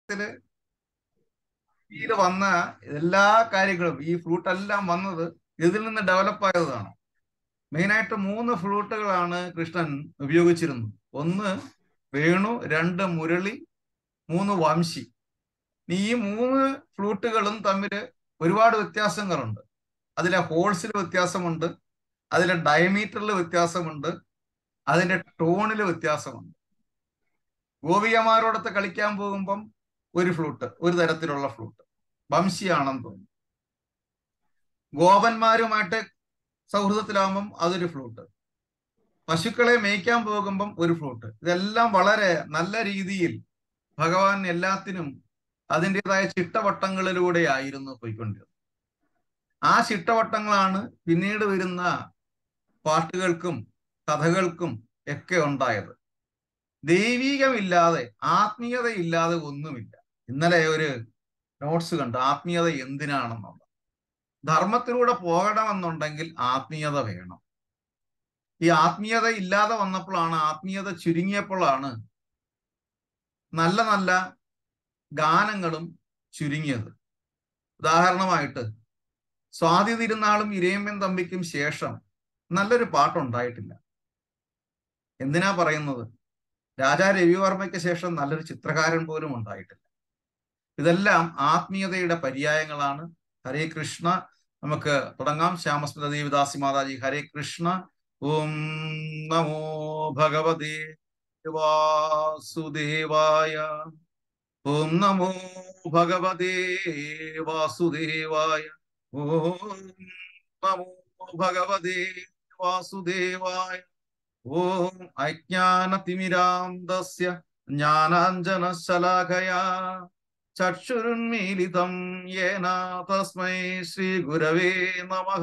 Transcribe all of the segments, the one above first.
ഭാരതത്തില് ഇതിൽ വന്ന എല്ലാ കാര്യങ്ങളും ഈ ഫ്ലൂട്ട് എല്ലാം വന്നത് ഇതിൽ നിന്ന് ഡെവലപ്പ് ആയതാണ് മെയിനായിട്ട് മൂന്ന് ഫ്ലൂട്ടുകളാണ് കൃഷ്ണൻ ഉപയോഗിച്ചിരുന്നത് ഒന്ന് വേണു രണ്ട് മുരളി മൂന്ന് വംശി ഈ മൂന്ന് ഫ്ലൂട്ടുകളും തമ്മിൽ ഒരുപാട് വ്യത്യാസങ്ങളുണ്ട് അതിലെ ഹോൾസിൽ വ്യത്യാസമുണ്ട് അതിലെ ഡയമീറ്ററിൽ വ്യത്യാസമുണ്ട് അതിന്റെ ടോണിൽ വ്യത്യാസമുണ്ട് ഗോപികമാരോടൊത്ത് കളിക്കാൻ പോകുമ്പം ഒരു ഫ്ലൂട്ട് ഒരു തരത്തിലുള്ള ഫ്ലൂട്ട് വംശിയാണെന്ന് തോന്നുന്നു ഗോപന്മാരുമായിട്ട് സൗഹൃദത്തിലാവുമ്പം അതൊരു ഫ്ലൂട്ട് പശുക്കളെ മേയ്ക്കാൻ പോകുമ്പം ഒരു ഫ്ലൂട്ട് ഇതെല്ലാം വളരെ നല്ല രീതിയിൽ ഭഗവാൻ എല്ലാത്തിനും അതിൻ്റെതായ ചിട്ടവട്ടങ്ങളിലൂടെ ആയിരുന്നു പോയിക്കൊണ്ടിരുന്നത് ആ ചിട്ടവട്ടങ്ങളാണ് പിന്നീട് വരുന്ന പാട്ടുകൾക്കും കഥകൾക്കും ഒക്കെ ഉണ്ടായത് ദൈവീകമില്ലാതെ ആത്മീയതയില്ലാതെ ഒന്നുമില്ല ഇന്നലെ ഒരു നോട്ട്സ് കണ്ടു ആത്മീയത എന്തിനാണെന്നുള്ള ധർമ്മത്തിലൂടെ പോകണമെന്നുണ്ടെങ്കിൽ ആത്മീയത വേണം ഈ ആത്മീയത ഇല്ലാതെ വന്നപ്പോഴാണ് ആത്മീയത ചുരുങ്ങിയപ്പോഴാണ് നല്ല നല്ല ഗാനങ്ങളും ചുരുങ്ങിയത് ഉദാഹരണമായിട്ട് സ്വാതി തിരുനാളും ഇരയമ്മൻ തമ്പിക്കും ശേഷം നല്ലൊരു പാട്ടുണ്ടായിട്ടില്ല എന്തിനാ പറയുന്നത് രാജാ രവിവർമ്മയ്ക്ക് ശേഷം നല്ലൊരു ചിത്രകാരൻ പോലും ഉണ്ടായിട്ടില്ല ഇതെല്ലാം ആത്മീയതയുടെ പര്യായങ്ങളാണ് ഹരേ കൃഷ്ണ നമുക്ക് തുടങ്ങാം ശ്യാമസ്മൃത ദേവിദാസി മാതാജി ഹരേ കൃഷ്ണ ഓം നമോ ഭഗവതേ വാസുദേവായ ഓം നമോ ഭഗവതേ വാസുദേവായ ഓം നമോ ഭഗവതേ വാസുദേവായ ഓം അജ്ഞാനതിമിരാന്തസ്യ ജ്ഞാനാഞ്ജനശലാഖയാ ചക്ഷുരുന്മീലിതം യേന തസ്മൈ ശ്രീഗുരവേ നമഃ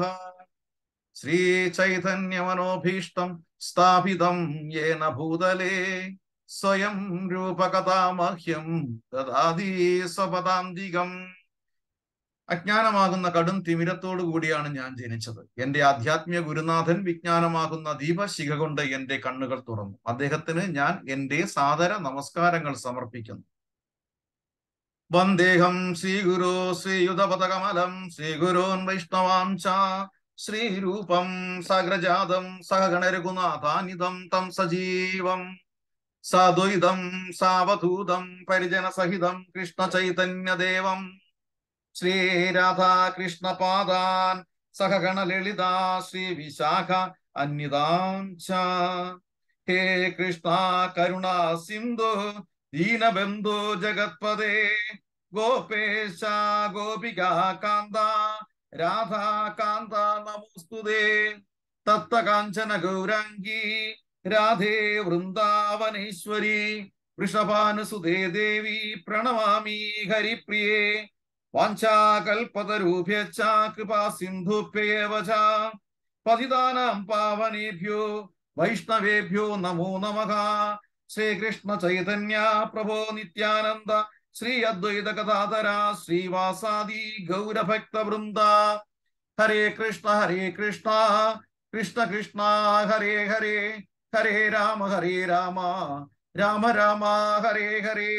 ശ്രീചൈതന്യമനോഭീഷ്ടം സ്ഥാപിതം യേന ഭൂതലേ സ്വയം രൂപകഥാമഹ്യം ദദാതി സ്വപദാന്തികം അജ്ഞാനമാകുന്ന കടും തിമിരത്തോടു കൂടിയാണ് ഞാൻ ജനിച്ചത് എന്റെ ആധ്യാത്മിക ഗുരുനാഥൻ വിജ്ഞാനമാകുന്ന ദീപശിഖ കൊണ്ട് എന്റെ കണ്ണുകൾ തുറന്നു അദ്ദേഹത്തിന് ഞാൻ എന്റെ സാദര നമസ്കാരങ്ങൾ സമർപ്പിക്കുന്നു വന്ദേഹം ശ്രീഗുരു ശ്രീയുധപദകമലം ശ്രീഗുരോൻ വൈഷ്ണവാം ച ശ്രീരൂപം സഗ്രജാതം സഹഗണരഘുനാഥാനിതം തം സജീവം സദ്വൈതം സാവധൂതം പരിജനസഹിതം കൃഷ്ണ ചൈതന്യദേവം ശ്രീരാധാകൃഷ്ണപാദാൻ സഹഗണലളിതാ ശ്രീ വിശാഖ അന്യതാം ച ഹേ കൃഷ്ണ കരുണ സിന്ധു ദീനബന്ധു ജഗത്പദേ ഗോപേശ ഗോപിക കാന്ത രാധാകാന്ത നമോസ്തുതേ തപ്തകാഞ്ചന ഗൗരാംഗി രാധേ വൃന്ദാവനേശ്വരി വൃഷഭാനുസുതേ ദേവി പ്രണമാമി ഹരിപ്രിയേ വാഞ്ചാകൽപതരൂഭ്യശ്ച കൃപാ സിന്ധുഭ്യേവ ച പതിതാനാം പാവനേഭ്യോ വൈഷ്ണവേഭ്യോ നമോ നമഃ ശ്രീകൃഷ്ണ ചൈതന്യ പ്രഭോ നിത്യാനന്ദ ശ്രീ അദ്വൈത കഥാധര ശ്രീവാസാദി ഗൗരഭക്ത വൃന്ദ ഹരേ കൃഷ്ണ ഹരേ കൃഷ്ണ കൃഷ്ണ കൃഷ്ണ ഹരേ ഹരേ ഹരേ രാമ ഹരേ രാമ രാമ രാമ ഹരേ ഹരേ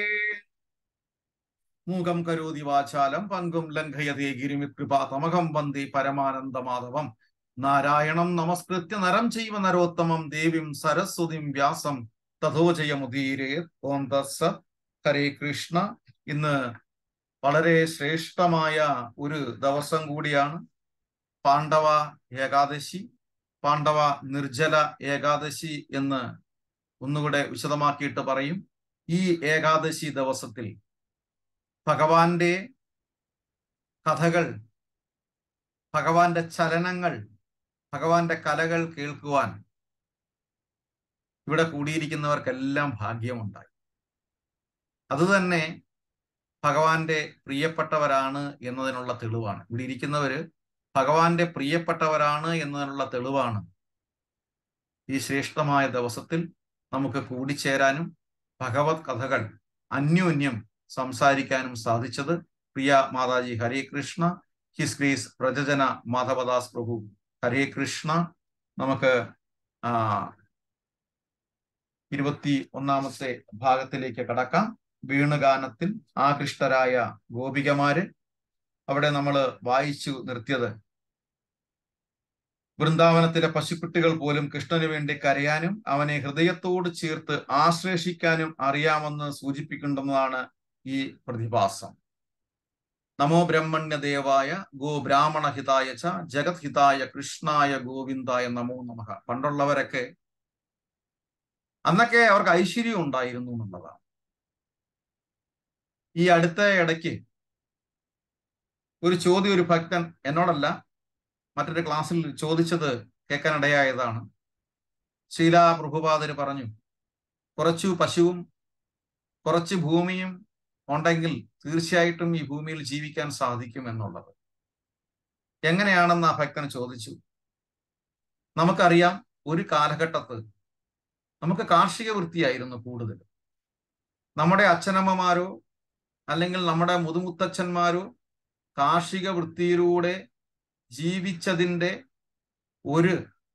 മൂകം കരോതി വാചാലം പങ്കും ലംഘയതേ ഗിരിമിത്കൃപാ തമകം വന്ദേ പരമാനന്ദ മാധവം നാരായണം നമസ്കൃത്യ നരം ചൈവ നരോത്തമം ദേവിം സരസ്വതിം വ്യാസം തഥോജയമുദീരേ ഓം തസ്സ ഹരേ കൃഷ്ണ ഇന്ന് വളരെ ശ്രേഷ്ഠമായ ഒരു ദിവസം കൂടിയാണ് പാണ്ഡവ ഏകാദശി പാണ്ഡവ നിർജ്ജല ഏകാദശി എന്ന് ഒന്നുകൂടെ വിശദമാക്കിയിട്ട് പറയും ഈ ഏകാദശി ദിവസത്തിൽ ഭഗവാന്റെ കഥകൾ ഭഗവാന്റെ ചലനങ്ങൾ ഭഗവാന്റെ കലകൾ കേൾക്കുവാൻ ഇവിടെ കൂടിയിരിക്കുന്നവർക്കെല്ലാം ഭാഗ്യമുണ്ടായി അതുതന്നെ ഭഗവാന്റെ പ്രിയപ്പെട്ടവരാണ് എന്നതിനുള്ള തെളിവാണ് ഇവിടെ ഇരിക്കുന്നവര് ഭഗവാന്റെ പ്രിയപ്പെട്ടവരാണ് എന്നതിനുള്ള തെളിവാണ് ഈ ശ്രേഷ്ഠമായ ദിവസത്തിൽ നമുക്ക് കൂടിച്ചേരാനും ഭഗവത് കഥകൾ അന്യോന്യം സംസാരിക്കാനും സാധിച്ചത് പ്രിയ മാതാജി ഹരേ കൃഷ്ണ ഹിസ് ഗ്രീസ് പ്രജജന മാധവദാസ് പ്രഭു ഹരേ കൃഷ്ണ നമുക്ക് ആ ഇരുപത്തി ഒന്നാമത്തെ ഭാഗത്തിലേക്ക് കടക്കാം വീണുഗാനത്തിൽ ആകൃഷ്ടരായ ഗോപികമാര് അവിടെ നമ്മൾ വായിച്ചു നിർത്തിയത് വൃന്ദാവനത്തിലെ പശുക്കുട്ടികൾ പോലും കൃഷ്ണന് വേണ്ടി കരയാനും അവനെ ഹൃദയത്തോട് ചേർത്ത് ആശ്ലേഷിക്കാനും അറിയാമെന്ന് സൂചിപ്പിക്കേണ്ടുന്നതാണ് ഈ പ്രതിഭാസം നമോ ബ്രഹ്മണ്യദേവായ ഗോ ബ്രാഹ്മണഹിതായ ച ജഗത് ഹിതായ കൃഷ്ണായ ഗോവിന്ദായ നമോ നമഃ പണ്ടുള്ളവരൊക്കെ അന്നൊക്കെ അവർക്ക് ഐശ്വര്യം ഉണ്ടായിരുന്നു എന്നുള്ളതാണ് ഈ അടുത്ത ഇടയ്ക്ക് ഒരു ചോദ്യം ഒരു ഭക്തൻ എന്നോടല്ല മറ്റൊരു ക്ലാസ്സിൽ ചോദിച്ചത് കേൾക്കാനിടയായതാണ് ശീല പ്രഭുപാദര് പറഞ്ഞു കുറച്ചു പശുവും കുറച്ച് ഭൂമിയും ഉണ്ടെങ്കിൽ തീർച്ചയായിട്ടും ഈ ഭൂമിയിൽ ജീവിക്കാൻ സാധിക്കും എന്നുള്ളത് എങ്ങനെയാണെന്ന് ആ ഭക്തൻ ചോദിച്ചു നമുക്കറിയാം ഒരു കാലഘട്ടത്ത് നമുക്ക് കാർഷിക വൃത്തിയായിരുന്നു കൂടുതൽ നമ്മുടെ അച്ഛനമ്മമാരോ അല്ലെങ്കിൽ നമ്മുടെ മുതുമുത്തച്ഛന്മാരോ കാർഷിക വൃത്തിയിലൂടെ ജീവിച്ചതിൻ്റെ ഒരു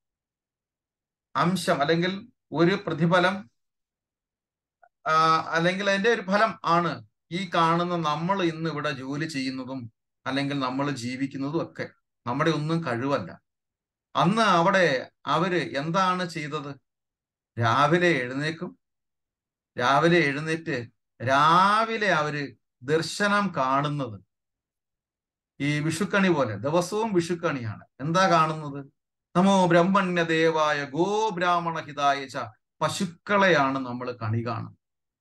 അംശം അല്ലെങ്കിൽ ഒരു പ്രതിഫലം അല്ലെങ്കിൽ അതിന്റെ ഒരു ഫലം ആണ് ഈ കാണുന്ന നമ്മൾ ഇന്ന് ഇവിടെ ജോലി ചെയ്യുന്നതും അല്ലെങ്കിൽ നമ്മൾ ജീവിക്കുന്നതും ഒക്കെ നമ്മുടെ ഒന്നും കഴിവല്ല അന്ന് അവിടെ അവര് എന്താണ് ചെയ്തത് രാവിലെ എഴുന്നേക്കും രാവിലെ എഴുന്നേറ്റ് രാവിലെ അവര് ദർശനം കാണുന്നത് ഈ വിഷുക്കണി പോലെ ദിവസവും വിഷുക്കണിയാണ് എന്താ കാണുന്നത് നമോ ബ്രഹ്മണ്യ ദേവായ ഗോ ബ്രാഹ്മണ ഹിതായ ച പശുക്കളെയാണ് നമ്മൾ കണി കാണുന്നത്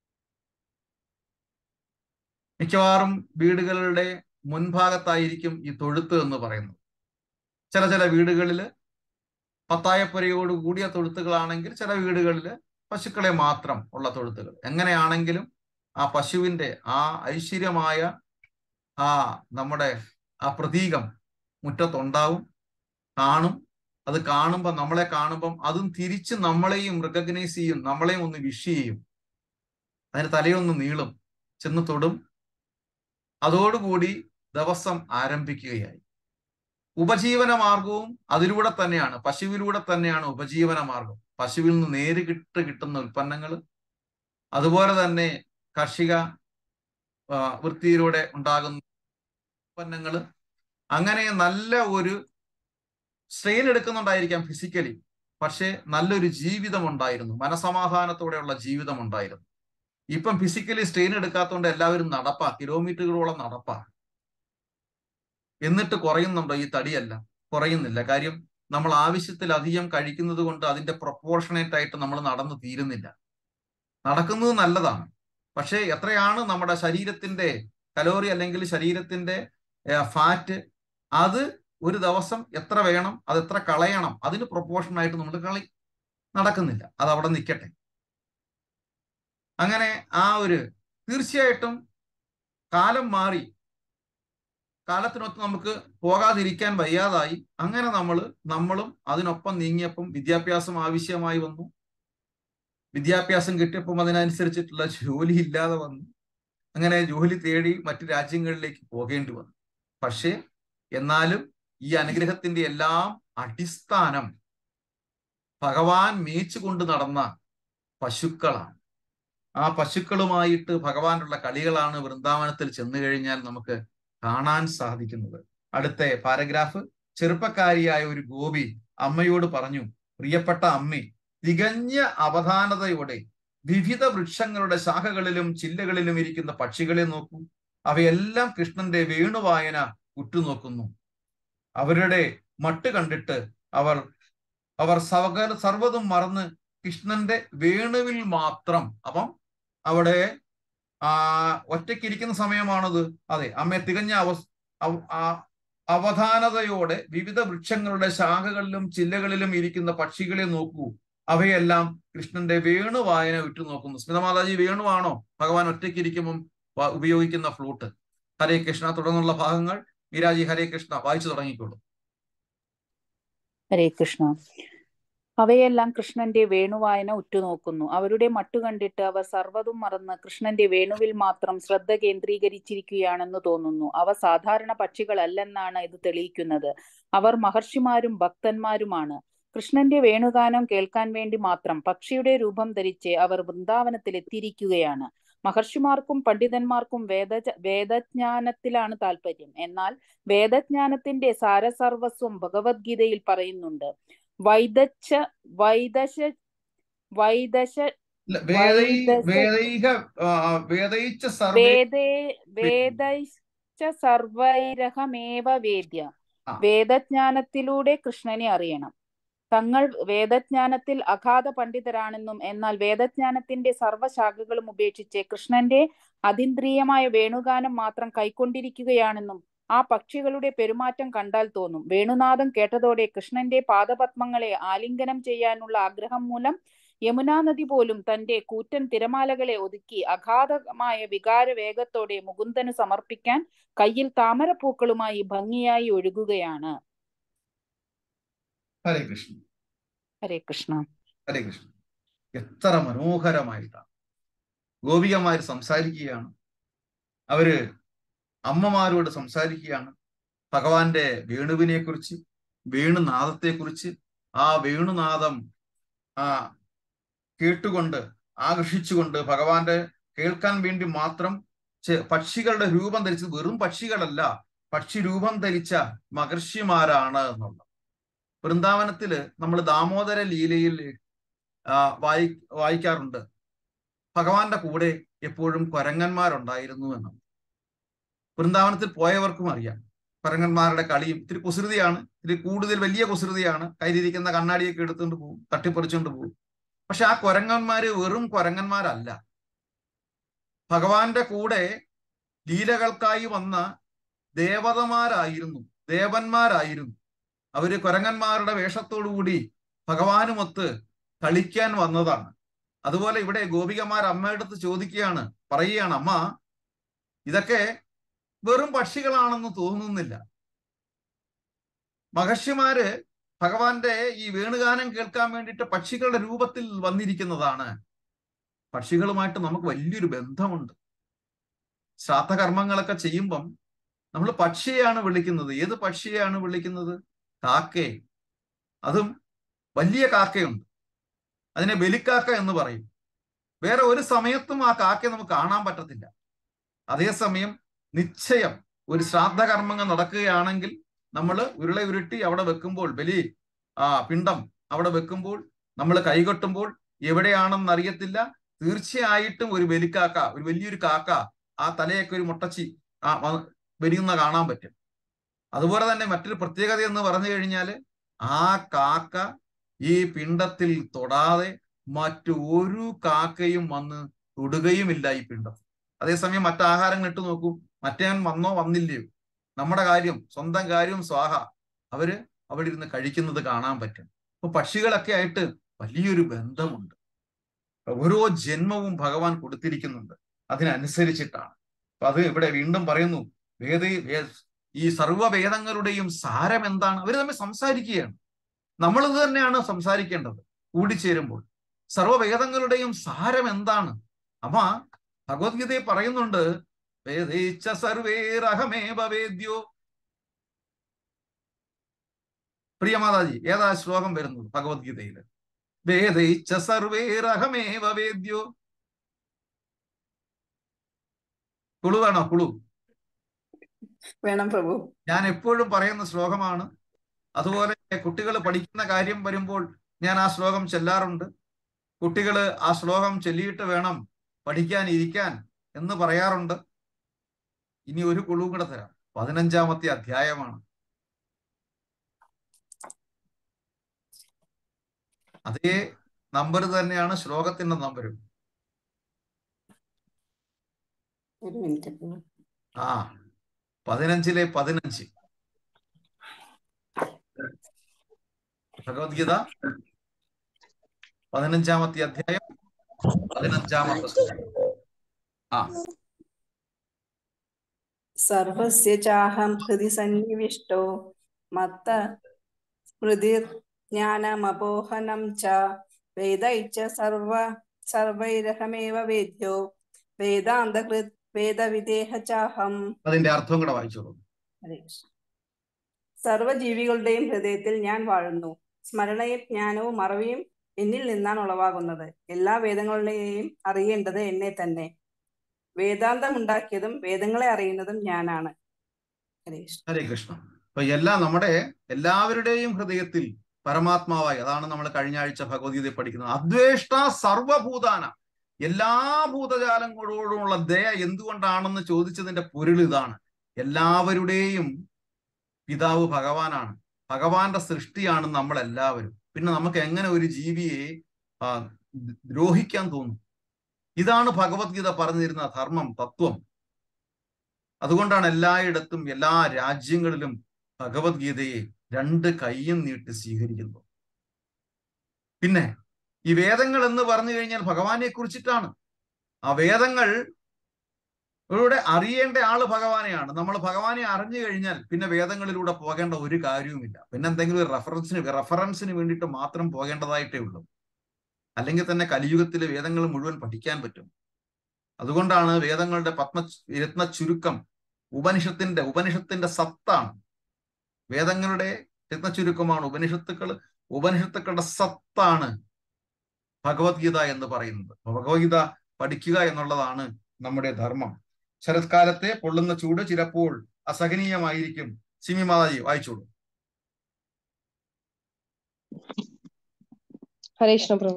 മിക്കവാറും വീടുകളുടെ മുൻഭാഗത്തായിരിക്കും ഈ തൊഴുത്ത് എന്ന് പറയുന്നത് ചില ചില വീടുകളിൽ പത്തായപ്പുരയോട് കൂടിയ തൊഴുത്തുകളാണെങ്കിൽ ചില വീടുകളിൽ പശുക്കളെ മാത്രം ഉള്ള തൊഴുത്തുകൾ എങ്ങനെയാണെങ്കിലും ആ പശുവിന്റെ ആ ഐശ്വര്യമായ ആ നമ്മുടെ ആ പ്രതീകം മുറ്റത്തുണ്ടാവും കാണും അത് കാണുമ്പോൾ നമ്മളെ കാണുമ്പം അതും തിരിച്ച് നമ്മളെയും റിക്കഗ്നൈസ് ചെയ്യും നമ്മളെയും ഒന്ന് വിഷ് ചെയ്യും അതിന് തലയൊന്ന് നീളും ചെന്ന് തൊടും അതോടുകൂടി ദിവസം ആരംഭിക്കുകയായി ഉപജീവന മാർഗവും അതിലൂടെ തന്നെയാണ് പശുവിലൂടെ തന്നെയാണ് ഉപജീവന മാർഗം പശുവിൽ നിന്ന് നേരിട്ട് കിട്ടുന്ന ഉൽപ്പന്നങ്ങൾ അതുപോലെ തന്നെ കാർഷിക വൃത്തിയിലൂടെ ഉണ്ടാകുന്ന ഉൽപ്പന്നങ്ങൾ അങ്ങനെ നല്ല ഒരു സ്ട്രെയിൻ എടുക്കുന്നുണ്ടായിരിക്കാം ഫിസിക്കലി പക്ഷേ നല്ലൊരു ജീവിതം ഉണ്ടായിരുന്നു മനസമാധാനത്തോടെയുള്ള ജീവിതം ഉണ്ടായിരുന്നു ഇപ്പം ഫിസിക്കലി സ്ട്രെയിൻ എടുക്കാത്തതുകൊണ്ട് എല്ലാവരും നടപ്പാ കിലോമീറ്ററുകളോളം നടപ്പാ എന്നിട്ട് കുറയുന്നുണ്ടോ ഈ തടിയല്ല കുറയുന്നില്ല കാര്യം നമ്മൾ ആവശ്യത്തിലധികം കഴിക്കുന്നത് കൊണ്ട് അതിന്റെ പ്രൊപ്പോർഷണേറ്റ് ആയിട്ട് നമ്മൾ നടന്നു തീരുന്നില്ല നടക്കുന്നത് നല്ലതാണ് പക്ഷേ എത്രയാണ് നമ്മുടെ ശരീരത്തിന്റെ കലോറി അല്ലെങ്കിൽ ശരീരത്തിന്റെ ഫാറ്റ് അത് ഒരു ദിവസം എത്ര വേണം അത് എത്ര കളയണം അതിന് പ്രൊപ്പോർഷൻ ആയിട്ട് നമ്മൾ കളി നടക്കുന്നില്ല അത് അവിടെ നിൽക്കട്ടെ അങ്ങനെ ആ ഒരു തീർച്ചയായിട്ടും കാലം മാറി കാലത്തിനൊത്ത് നമുക്ക് പോകാതിരിക്കാൻ വയ്യാതായി അങ്ങനെ നമ്മൾ നമ്മളും അതിനൊപ്പം നീങ്ങിയപ്പം വിദ്യാഭ്യാസം ആവശ്യമായി വന്നു വിദ്യാഭ്യാസം കിട്ടിയപ്പം അതിനനുസരിച്ചിട്ടുള്ള ജോലി ഇല്ലാതെ വന്നു അങ്ങനെ ജോലി തേടി മറ്റു രാജ്യങ്ങളിലേക്ക് പോകേണ്ടി വന്നു പക്ഷേ എന്നാലും ഈ അനുഗ്രഹത്തിന്റെ എല്ലാം അടിസ്ഥാനം ഭഗവാൻ മേച്ചുകൊണ്ട് നടന്ന പശുക്കളാണ് ആ പശുക്കളുമായിട്ട് ഭഗവാനുള്ള കളികളാണ് വൃന്ദാവനത്തിൽ ചെന്നു കഴിഞ്ഞാൽ നമുക്ക് കാണാൻ സാധിക്കുന്നത് അടുത്ത പാരഗ്രാഫ് ചെറുപ്പക്കാരിയായ ഒരു ഗോപി അമ്മയോട് പറഞ്ഞു പ്രിയപ്പെട്ട അമ്മേ തികഞ്ഞ അവധാനതയോടെ വിവിധ വൃക്ഷങ്ങളുടെ ശാഖകളിലും ചില്ലകളിലും ഇരിക്കുന്ന പക്ഷികളെ നോക്കൂ അവയെല്ലാം കൃഷ്ണന്റെ വേണുവായന ഉറ്റുനോക്കുന്നു അവരുടെ മട്ട് കണ്ടിട്ട് അവർ അവർ സകല സർവ്വതും മറന്ന് കൃഷ്ണന്റെ വേണുവിൽ മാത്രം അപ്പം അവിടെ ആ ഒറ്റയ്ക്കിരിക്കുന്ന സമയമാണത് അതെ അമ്മ തികഞ്ഞ അവ അവധാനതയോടെ വിവിധ വൃക്ഷങ്ങളുടെ ശാഖകളിലും ചില്ലകളിലും ഇരിക്കുന്ന പക്ഷികളെ നോക്കൂ അവയെല്ലാം കൃഷ്ണന്റെ വേണു വായന ഉറ്റുനോക്കുന്നു സ്മിതമാതാജി വേണുവാണോ ഭഗവാൻ ഒറ്റയ്ക്കിരിക്കുമ്പം ഉപയോഗിക്കുന്ന ഫ്ലൂട്ട് ഹരേ കൃഷ്ണ തുടർന്നുള്ള ഭാഗങ്ങൾ മീരാജി ഹരേ കൃഷ്ണ വായിച്ചു തുടങ്ങിക്കോളൂ ഹരേ കൃഷ്ണ അവയെല്ലാം കൃഷ്ണന്റെ വേണുവായന ഉറ്റുനോക്കുന്നു അവരുടെ മട്ടു കണ്ടിട്ട് അവർ സർവ്വതും മറന്ന് കൃഷ്ണന്റെ വേണുവിൽ മാത്രം ശ്രദ്ധ കേന്ദ്രീകരിച്ചിരിക്കുകയാണെന്ന് തോന്നുന്നു അവ സാധാരണ പക്ഷികളല്ലെന്നാണ് ഇത് തെളിയിക്കുന്നത് അവർ മഹർഷിമാരും ഭക്തന്മാരുമാണ് കൃഷ്ണന്റെ വേണുഗാനം കേൾക്കാൻ വേണ്ടി മാത്രം പക്ഷിയുടെ രൂപം ധരിച്ച് അവർ വൃന്ദാവനത്തിൽ എത്തിയിരിക്കുകയാണ് മഹർഷിമാർക്കും പണ്ഡിതന്മാർക്കും വേദ വേദജ്ഞാനത്തിലാണ് താല്പര്യം എന്നാൽ വേദജ്ഞാനത്തിന്റെ സാരസർവസ്വം ഭഗവത്ഗീതയിൽ പറയുന്നുണ്ട് വൈദശ വൈദശ വൈദശ ഇല്ല, വേദൈ വൈദശ വേദൈക ആ, വേദയിച്ച സർവേ വേദേ വേദൈശ്ച സർവൈരഹമേവ വേദ്യ ആ. വേദജ്ഞാനത്തിലൂടെ കൃഷ്ണനെ അറിയണം തങ്ങൾ വേദജ്ഞാനത്തിൽ അഗാധ പണ്ഡിതരാണെന്നും എന്നാൽ വേദജ്ഞാനത്തിന്റെ സർവ്വശാഖകളും ഉപേക്ഷിച്ച് കൃഷ്ണന്റെ അതീന്ദ്രിയമായ വേണുഗാനം മാത്രം കൈക്കൊണ്ടിരിക്കുകയാണെന്നും ആ പക്ഷികളുടെ പെരുമാറ്റം കണ്ടാൽ തോന്നും വേണുനാദം കേട്ടതോടെ കൃഷ്ണന്റെ പാദപത്മങ്ങളെ ആലിംഗനം ചെയ്യാനുള്ള ആഗ്രഹം മൂലം യമുനാ നദി പോലും തന്റെ കൂറ്റൻ തിരമാലകളെ ഒതുക്കി അഗാധമായ വികാര വേഗത്തോടെ മുകുന്ദന് സമർപ്പിക്കാൻ കയ്യിൽ താമരപ്പൂക്കളുമായി ഭംഗിയായി ഒഴുകുകയാണ് ഹരേ കൃഷ്ണ ഹരേ കൃഷ്ണ ഹരേ കൃഷ്ണ എത്ര മനോഹരമായിട്ടാണ് ഗോപികമാർ സംസാരിക്കുകയാണ് അവര് അമ്മമാരോട് സംസാരിക്കുകയാണ് ഭഗവാന്റെ വേണുവിനെ കുറിച്ച് വേണുനാദത്തെ കുറിച്ച് ആ വേണുനാദം ആ കേട്ടുകൊണ്ട് ആകർഷിച്ചുകൊണ്ട് ഭഗവാന്റെ കേൾക്കാൻ വേണ്ടി മാത്രം ചെ- പക്ഷികളുടെ രൂപം ധരിച്ചത് വെറും പക്ഷികളല്ല പക്ഷി രൂപം ധരിച്ച മഹർഷിമാരാണ് എന്നുള്ളത് വൃന്ദാവനത്തില് നമ്മൾ ദാമോദര ലീലയിൽ ആ, വായി വായിക്കാറുണ്ട് ഭഗവാന്റെ കൂടെ എപ്പോഴും കൊരങ്ങന്മാരുണ്ടായിരുന്നു എന്ന് വൃന്ദാവനത്തിൽ പോയവർക്കും അറിയാം കൊരങ്ങന്മാരുടെ കളിയും ഇത്തിരി കുസൃതിയാണ് ഇത്തിരി കൂടുതൽ വലിയ കുസൃതിയാണ് കയ്യിലിരിക്കുന്ന കണ്ണാടിയൊക്കെ എടുത്തുകൊണ്ട് പോകും തട്ടിപ്പറിച്ചുകൊണ്ട് പോകും പക്ഷെ ആ കൊരങ്ങന്മാര് വെറും കൊരങ്ങന്മാരല്ല ഭഗവാന്റെ കൂടെ ലീലകൾക്കായി വന്ന ദേവതമാരായിരുന്നു ദേവന്മാരായിരുന്നു അവര് കൊരങ്ങന്മാരുടെ വേഷത്തോടുകൂടി ഭഗവാനുമൊത്ത് കളിക്കാൻ വന്നതാണ് അതുപോലെ ഇവിടെ ഗോപികമാർ അമ്മയടുത്ത് ചോദിക്കുകയാണ് പറയുകയാണ് അമ്മ ഇതൊക്കെ വെറും പക്ഷികളാണെന്ന് തോന്നുന്നില്ല മഹർഷിമാര് ഭഗവാന്റെ ഈ വേണുഗാനം കേൾക്കാൻ വേണ്ടിയിട്ട് പക്ഷികളുടെ രൂപത്തിൽ വന്നിരിക്കുന്നതാണ് പക്ഷികളുമായിട്ട് നമുക്ക് വലിയൊരു ബന്ധമുണ്ട് ശ്രാദ്ധകർമ്മങ്ങളൊക്കെ ചെയ്യുമ്പം നമ്മൾ പക്ഷിയെയാണ് വിളിക്കുന്നത് ഏത് പക്ഷിയെയാണ് വിളിക്കുന്നത് കാക്കയെ അതും വലിയ കാക്കയുണ്ട് അതിനെ ബലിക്കാക്ക എന്ന് പറയും വേറെ ഒരു സമയത്തും ആ കാക്കയെ നമുക്ക് കാണാൻ പറ്റത്തില്ല അതേസമയം നിശ്ചയം ഒരു ശ്രാദ്ധകർമ്മങ്ങൾ നടക്കുകയാണെങ്കിൽ നമ്മൾ ഉരുള ഉരുട്ടി അവിടെ വെക്കുമ്പോൾ ബലി ആ പിണ്ടം അവിടെ വെക്കുമ്പോൾ നമ്മൾ കൈകൊട്ടുമ്പോൾ എവിടെയാണെന്ന് അറിയത്തില്ല തീർച്ചയായിട്ടും ഒരു ബലിക്കാക്ക ഒരു വലിയൊരു കാക്ക ആ തലയൊക്കെ ഒരു മുട്ടച്ചി ആ വ- വരുന്ന കാണാൻ പറ്റും അതുപോലെ തന്നെ മറ്റൊരു പ്രത്യേകത എന്ന് പറഞ്ഞു കഴിഞ്ഞാല് ആ കാക്ക ഈ പിണ്ടത്തിൽ തൊടാതെ മറ്റൊരു കാക്കയും വന്ന് തൊടുകയുമില്ല ഈ പിണ്ടത്തിൽ അതേസമയം മറ്റാഹാരങ്ങൾ ഇട്ട് നോക്കൂ മറ്റേവൻ വന്നോ വന്നില്ലയോ നമ്മുടെ കാര്യം സ്വന്തം കാര്യം സ്വാഹ അവര് അവിടെ ഇരുന്ന് കഴിക്കുന്നത് കാണാൻ പറ്റും അപ്പൊ പക്ഷികളൊക്കെ ആയിട്ട് വലിയൊരു ബന്ധമുണ്ട് ഓരോ ജന്മവും ഭഗവാൻ കൊടുത്തിരിക്കുന്നുണ്ട് അതിനനുസരിച്ചിട്ടാണ് അപ്പൊ അത് ഇവിടെ വീണ്ടും പറയുന്നു വേദ വേ- ഈ സർവ്വ വേദങ്ങളുടെയും സാരം എന്താണ് അവർ തമ്മിൽ സംസാരിക്കുകയാണ് നമ്മൾ ഇത് തന്നെയാണ് സംസാരിക്കേണ്ടത് കൂടിച്ചേരുമ്പോൾ സർവ്വവേദങ്ങളുടെയും സാരം എന്താണ് അമ്മ ഭഗവത്ഗീതയിൽ പറയുന്നുണ്ട് വേദേച്ച സർവേരഹമേവ വേദ്യോ പ്രിയ മാതാജി ഏതാ ശ്ലോകം വരുന്നത് ഭഗവത്ഗീതയിൽ വേദയിച്ച സർവേരഹമേവ വേദ്യോ കുളു വേണോ കുളു വേണം പ്രഭു ഞാൻ എപ്പോഴും പറയുന്ന ശ്ലോകമാണ് അതുപോലെ കുട്ടികൾ പഠിക്കുന്ന കാര്യം വരുമ്പോൾ ഞാൻ ആ ശ്ലോകം ചെല്ലാറുണ്ട് കുട്ടികൾ ആ ശ്ലോകം ചൊല്ലിയിട്ട് വേണം പഠിക്കാൻ ഇരിക്കാൻ എന്ന് പറയാറുണ്ട് ഇനി ഒരു കുളുവും കൂടെ തരാം പതിനഞ്ചാമത്തെ അധ്യായമാണ് അതേ നമ്പർ തന്നെയാണ് ശ്ലോകത്തിന്റെ നമ്പരും ഒരു മിനിറ്റ് പ്രഭു ആ പതിനഞ്ചിലെ പതിനഞ്ച് ഭഗവത്ഗീത പതിനഞ്ചാമത്തെ അധ്യായം പതിനഞ്ചാമത്തെ ശ്ലോകം. ആ സർവസ്യ ചാഹം ഹൃദി സന്നിവിഷ്ടോ മത്ത സ്മൃതിർജ്ഞാനമപോഹനം ച വേദൈച്ച സർവ സർവൈരഹമേവ വേദ്യോ വേദാന്തകൃത് വേദവിദേഹ ചാഹം അതിന്റെ അർത്ഥം കൂടെ വായിച്ചോളൂ ഹരേ കൃഷ്ണ. സർവ്വജീവികളുടെയും ഹൃദയത്തിൽ ഞാൻ വാഴുന്നു സ്മരണയും ജ്ഞാനവും അറിവും എന്നിൽ നിന്നാണ് ഉളവാകുന്നത് എല്ലാ വേദങ്ങളുടെയും അറിയേണ്ടത് എന്നെ തന്നെ വേദാന്തം ഉണ്ടാക്കിയതും വേദങ്ങളെ അറിയുന്നതും ഞാനാണ് ഹരേ കൃഷ്ണ ഹരേ കൃഷ്ണ അപ്പൊ എല്ലാം നമ്മുടെ എല്ലാവരുടെയും ഹൃദയത്തിൽ പരമാത്മാവായി അതാണ് നമ്മൾ കഴിഞ്ഞ ആഴ്ച ഭഗവത്ഗീതയിൽ പഠിക്കുന്നത് അദ്വേഷ്ട സർവഭൂതാന എല്ലാ ഭൂതജാലങ്ങളോടുമുള്ള ദയ എന്തുകൊണ്ടാണെന്ന് ചോദിച്ചതിന്റെ പൊരുൾ ഇതാണ് എല്ലാവരുടെയും പിതാവ് ഭഗവാനാണ് ഭഗവാന്റെ സൃഷ്ടിയാണ് നമ്മൾ എല്ലാവരും പിന്നെ നമുക്ക് എങ്ങനെ ഒരു ജീവിയെ ആ, ദ്രോഹിക്കാൻ തോന്നും ഇതാണ് ഭഗവത്ഗീത പറഞ്ഞു തരുന്ന ധർമ്മം തത്വം അതുകൊണ്ടാണ് എല്ലായിടത്തും എല്ലാ രാജ്യങ്ങളിലും ഭഗവത്ഗീതയെ രണ്ട് കൈയും നീട്ടി സ്വീകരിക്കുന്നത് പിന്നെ ഈ വേദങ്ങൾ എന്ന് പറഞ്ഞു കഴിഞ്ഞാൽ ഭഗവാനെ കുറിച്ചിട്ടാണ് ആ വേദങ്ങൾ ഇവിടെ അറിയേണ്ട ആള് ഭഗവാനെയാണ് നമ്മൾ ഭഗവാനെ അറിഞ്ഞു കഴിഞ്ഞാൽ പിന്നെ വേദങ്ങളിലൂടെ പോകേണ്ട ഒരു കാര്യവുമില്ല പിന്നെ എന്തെങ്കിലും ഒരു റെഫറൻസിന് റെഫറൻസിന് വേണ്ടിയിട്ട് മാത്രം പോകേണ്ടതായിട്ടേ ഉള്ളൂ അല്ലെങ്കിൽ തന്നെ കലിയുഗത്തിലെ വേദങ്ങൾ മുഴുവൻ പഠിക്കാൻ പറ്റും അതുകൊണ്ടാണ് വേദങ്ങളുടെ പത്മ രത്ന ചുരുക്കം ഉപനിഷത്തിന്റെ ഉപനിഷത്തിന്റെ സത്താണ് വേദങ്ങളുടെ രത്ന ചുരുക്കമാണ് ഉപനിഷത്തുക്കൾ ഉപനിഷത്തുക്കളുടെ സത്താണ് ഭഗവത്ഗീത എന്ന് പറയുന്നത് അപ്പൊ ഭഗവത്ഗീത പഠിക്കുക എന്നുള്ളതാണ് നമ്മുടെ ധർമ്മം ശരത്കാലത്തെ പൊള്ളുന്ന ചൂട് ചിലപ്പോൾ അസഹനീയമായിരിക്കും സിമി മാതാജി വായിച്ചോളൂ ഹരേ കൃഷ്ണ പ്രഭു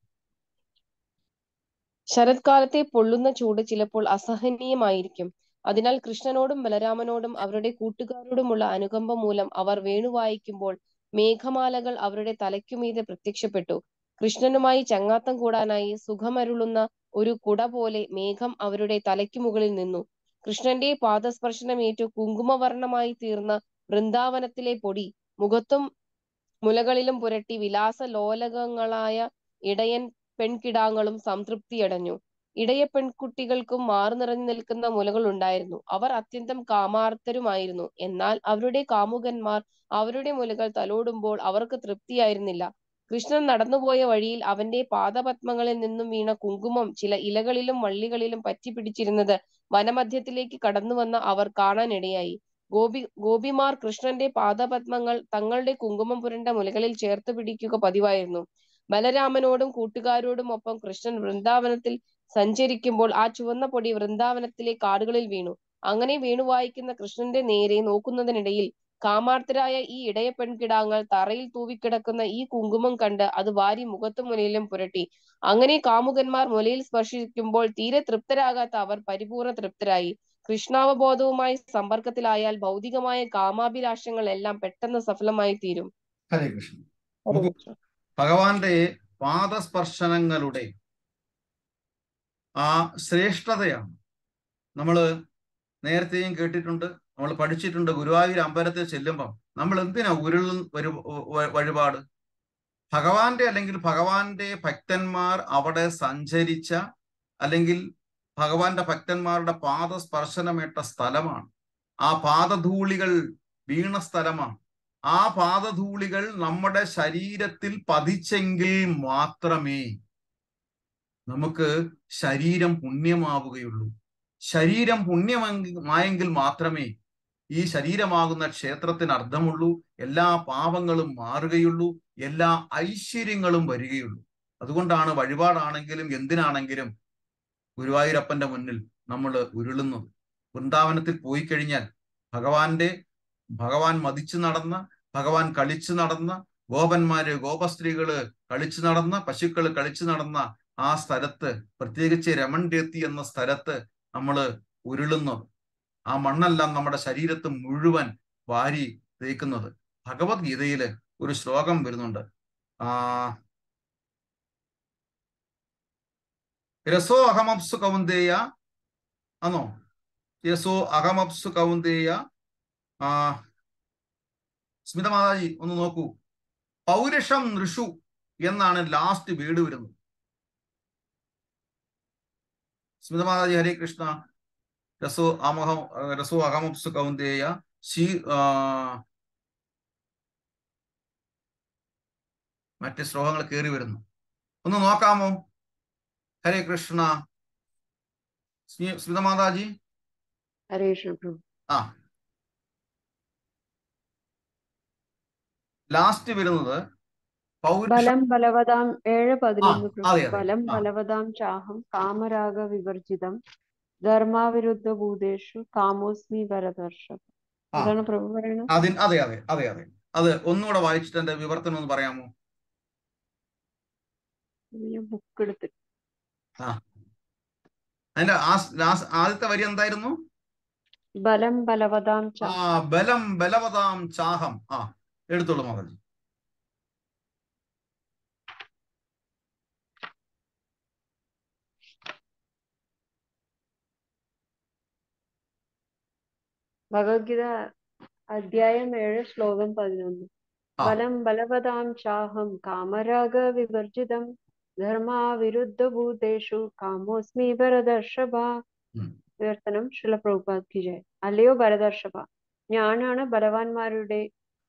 ശരത്കാലത്തെ പൊള്ളുന്ന ചൂട് ചിലപ്പോൾ അസഹനീയമായിരിക്കും അതിനാൽ കൃഷ്ണനോടും ബലരാമനോടും അവരുടെ കൂട്ടുകാരോടുമുള്ള അനുകമ്പ മൂലം അവർ വേണുവായിക്കുമ്പോൾ മേഘമാലകൾ അവരുടെ തലയ്ക്കുമീതെ പ്രത്യക്ഷപ്പെട്ടു കൃഷ്ണനുമായി ചങ്ങാത്തം കൂടാനായി സുഖമരുളുന്ന ഒരു കുട പോലെ മേഘം അവരുടെ തലയ്ക്കു മുകളിൽ നിന്നു കൃഷ്ണന്റെ പാദസ്പർശനമേറ്റു കുങ്കുമവർണമായി തീർന്ന വൃന്ദാവനത്തിലെ പൊടി മുഖത്തും മുലകളിലും പുരട്ടി വിലാസ ലോലകങ്ങളായ ഇടയൻ പെൺകിടാങ്ങളും സംതൃപ്തിയടഞ്ഞു ഇടയ പെൺകുട്ടികൾക്കും മാറു നിറഞ്ഞു നിൽക്കുന്ന മുലകൾ ഉണ്ടായിരുന്നു അവർ അത്യന്തം കാമാർത്തരുമായിരുന്നു എന്നാൽ അവരുടെ കാമുകന്മാർ അവരുടെ മുലകൾ തലോടുമ്പോൾ അവർക്ക് തൃപ്തിയായിരുന്നില്ല കൃഷ്ണൻ നടന്നുപോയ വഴിയിൽ അവന്റെ പാദപത്മങ്ങളിൽ നിന്നും വീണ കുങ്കുമം ചില ഇലകളിലും വള്ളികളിലും പറ്റിപ്പിടിച്ചിരുന്നത് വനമധ്യത്തിലേക്ക് കടന്നു വന്ന അവർ കാണാനിടയായി ഗോപി ഗോപിമാർ കൃഷ്ണന്റെ പാദപത്മങ്ങൾ തങ്ങളുടെ കുങ്കുമം പുരണ്ട മുലകളിൽ ചേർത്ത് പിടിക്കുക പതിവായിരുന്നു ബലരാമനോടും കൂട്ടുകാരോടും ഒപ്പം കൃഷ്ണൻ വൃന്ദാവനത്തിൽ സഞ്ചരിക്കുമ്പോൾ ആ ചുവന്ന പൊടി വൃന്ദാവനത്തിലെ കാടുകളിൽ വീണു അങ്ങനെ വീണു വായിക്കുന്ന കൃഷ്ണന്റെ നേരെ നോക്കുന്നതിനിടയിൽ കാമാർത്തരായ ഈ ഇടയ പെൺകിടാങ്ങൾ തറയിൽ തൂവിക്കിടക്കുന്ന ഈ കുങ്കുമം കണ്ട് അത് വാരി മുഖത്തും മുലയിലും പുരട്ടി അങ്ങനെ കാമുകന്മാർ മുലയിൽ സ്പർശിക്കുമ്പോൾ തീരെ തൃപ്തരാകാത്ത അവർ പരിപൂർണ തൃപ്തരായി കൃഷ്ണാവബോധവുമായി സമ്പർക്കത്തിലായാൽ ഭൗതികമായ കാമാഭിലാഷങ്ങൾ എല്ലാം പെട്ടെന്ന് സഫലമായി തീരും ഹരേ കൃഷ്ണ നമുക്ക് ഭഗവാന്റെ പാദസ്പർശനങ്ങളുടെ ആ ശ്രേഷ്ഠതയാണ് നമ്മൾ നേരത്തെയും കേട്ടിട്ടുണ്ട് നമ്മൾ പഠിച്ചിട്ടുണ്ട് ഗുരുവായൂർ അമ്പലത്തിൽ ചെല്ലുമ്പം നമ്മൾ എന്തിനാ ഉരുൾ ഒരു വ- വഴിപാട് ഭഗവാന്റെ അല്ലെങ്കിൽ ഭഗവാന്റെ ഭക്തന്മാർ അവിടെ സഞ്ചരിച്ച അല്ലെങ്കിൽ ഭഗവാന്റെ ഭക്തന്മാരുടെ പാദസ്പർശനമേറ്റ സ്ഥലമാണ് ആ പാദധൂളികൾ വീണ സ്ഥലമാണ് ആ പാദധൂളികൾ നമ്മുടെ ശരീരത്തിൽ പതിച്ചെങ്കിൽ മാത്രമേ നമുക്ക് ശരീരം പുണ്യമാവുകയുള്ളൂ ശരീരം പുണ്യമായെങ്കിൽ മാത്രമേ ഈ ശരീരമാകുന്ന ക്ഷേത്രത്തിന് അർത്ഥമുള്ളൂ എല്ലാ പാപങ്ങളും മാറുകയുള്ളൂ എല്ലാ ഐശ്വര്യങ്ങളും വരികയുള്ളൂ അതുകൊണ്ടാണ് വഴിപാടാണെങ്കിലും എന്തിനാണെങ്കിലും ഗുരുവായൂരപ്പന്റെ മുന്നിൽ നമ്മൾ ഉരുളുന്നത് വൃന്ദാവനത്തിൽ പോയി കഴിഞ്ഞാൽ ഭഗവാന്റെ ഭഗവാൻ മതിച്ചു നടന്ന ഭഗവാൻ കളിച്ചു നടന്ന ഗോപന്മാര് ഗോപസ്ത്രീകള് കളിച്ചു നടന്ന പശുക്കള് കളിച്ചു നടന്ന ആ സ്ഥലത്ത് പ്രത്യേകിച്ച് രമൺ രത്തി എന്ന സ്ഥലത്ത് നമ്മൾ ഉരുളുന്നത് ആ മണ്ണെല്ലാം നമ്മുടെ ശരീരത്ത് മുഴുവൻ വാരി തേക്കുന്നത് ഭഗവത്ഗീതയില് ഒരു ശ്ലോകം വരുന്നുണ്ട് ആ രസോ അഹമപ്സു കൗന്ദേയ ആണോ യസോ അഹമപ്സു കൗന്ദേയ ആ സ്മിത മാതാജി ഒന്ന് നോക്കൂ പൗരുഷം നൃഷു എന്നാണ് ലാസ്റ്റ് വീട് വരുന്നത് സ്മിത മാതാജി ഹരേ കൃഷ്ണ രസോ അമഹം രസോ അഹമപ്സു കൗന്ദേയ ശീ ആ, മറ്റ് ശ്ലോകങ്ങൾ കയറി വരുന്നു ഒന്ന് നോക്കാമോ ഹരേ കൃഷ്ണ സ്മി- സ്മിത മാതാജി ഹരേ കൃഷ്ണ പ്രഭു ആ ലാസ്റ്റ് വരുന്നത് പൗരുഷ ബലം ബലവതാം ഏഴ് പതിനൊന്ന് ആ, അതെ, പ്രഭു അതെ. ബലം ആ. ബലവതാം ചാഹം കാമരാഗ വിവർജിതം ധർമാവിരുദ്ധ ഭൂതേഷു കാമോസ്മി ഭരതർഷഭ ആ അതാണ് പ്രഭു പറയുന്നത് അതിൻ അതെ അതെ അതെ അതെ അത് ഒന്നുകൂടെ വായിച്ചിട്ട് എന്റെ വിവർത്തനം ഒന്ന് പറയാമോ ഞാൻ ബുക്ക് എടുത്തിട്ട് ആ അതിന്റെ ആ ലാസ് ആദ്യത്തെ വരി എന്തായിരുന്നു ബലം ബലവതാം ആ ച ബലം ബലവതാം ചാഹം ആ എടുത്തോളൂ മാതാജി ഭഗവത്ഗീത അധ്യായം ഏഴ് ശ്ലോകം പതിനൊന്ന് ആ ബലം ബലവതാം ചാഹം കാമരാഗ വിവർജിതം ധർമാവിരുദ്ധ ഭൂതേഷു കാമോസ്മി ഭരതർഷഭ ഉം. വിവർത്തനം ശില പ്രഭുപാദ് കി ജയ് അല്ലയോ ഭരതർഷഭ ഞാനാണ് ബലവാന്മാരുടെ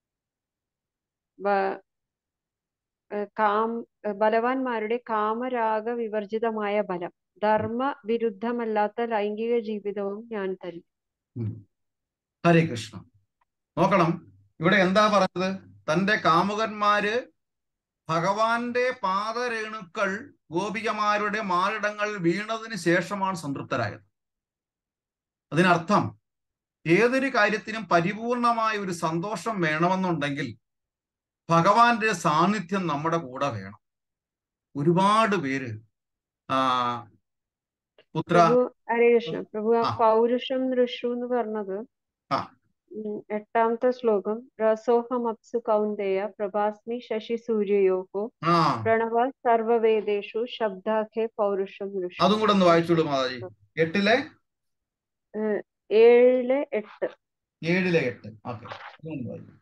ബ- ഏഹ് കാം ഏഹ് ബലവാന്മാരുടെ കാമരാഗ വിവർജിതമായ ബലം ധർമ്മ വിരുദ്ധമല്ലാത്ത ലൈംഗിക ജീവിതവും ഞാൻ തരും ഉം. ഹരേ കൃഷ്ണ നോക്കണം ഇവിടെ എന്താ പറഞ്ഞത് തന്റെ കാമുകന്മാര് ഭഗവാന്റെ പാദരേണുക്കൾ ഗോപികമാരുടെ മാറിടങ്ങളിൽ വീണതിന് ശേഷമാണ് സംതൃപ്തരായത് അതിനർത്ഥം ഏതൊരു കാര്യത്തിനും പരിപൂർണമായ ഒരു സന്തോഷം വേണമെന്നുണ്ടെങ്കിൽ ഭഗവാന്റെ സാന്നിധ്യം നമ്മുടെ കൂടെ വേണം ഒരുപാട് പേര് ആ പുത്ര പ്രഭു ഹരേ കൃഷ്ണ പ്രഭു ആ ആ. പൗരുഷം ദൃഷു എന്ന് പറഞ്ഞത് ആ. ഉം, എട്ടാമത്തെ ശ്ലോകം രസോഹം അപ്സു കൗന്ദേയ പ്രഭാസ്മി ശശി സൂര്യയോഹോ ആ പ്രണവ സർവവേദേഷു ശബ്ദാഖേ പൗരുഷം ദൃഷു അതും കൂടെ ഒന്ന് വായിച്ചോളൂ മാതാജി എട്ടിലെ ഏഹ്, ഏഴിലെ എട്ട് ഏഴിലെ എട്ട് ഓക്കെ അതും ഒന്ന് വായിക്കൂ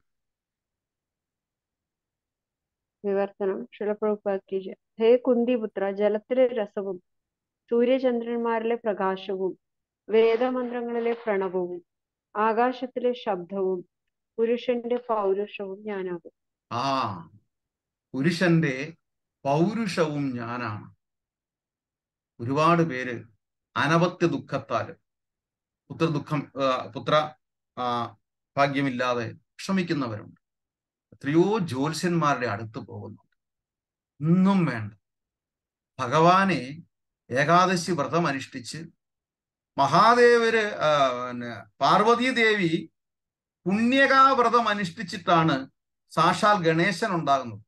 വിവർത്തനം ശിലപ്രഭുപാദ് കി ജയ് ഹേ കുന്തിപുത്ര ജലത്തിലെ രസവും സൂര്യചന്ദ്രന്മാരിലെ പ്രകാശവും വേദമന്ത്രങ്ങളിലെ പ്രണവവും ആകാശത്തിലെ ശബ്ദവും പുരുഷന്റെ പൗരുഷവും ഞാനാകും ആ പുരുഷന്റെ പൗരുഷവും ഞാനാണ് ഒരുപാട് പേര് അനവത്യ ദുഃഖത്താല് പുത്രദുഃഖം ആ, പുത്ര ആ, ഭാഗ്യമില്ലാതെ വിഷമിക്കുന്നവരുണ്ട് എത്രയോ ജ്യോത്സ്യന്മാരുടെ അടുത്ത് പോകുന്നുണ്ട് ഒന്നും വേണ്ട ഭഗവാനെ ഏകാദശി വ്രതം അനുഷ്ഠിച്ച് മഹാദേവര് ആ, പിന്നെ പാർവതീ ദേവി പുണ്യകാ വ്രതം അനുഷ്ഠിച്ചിട്ടാണ് സാക്ഷാൽ ഗണേശൻ ഉണ്ടാകുന്നത്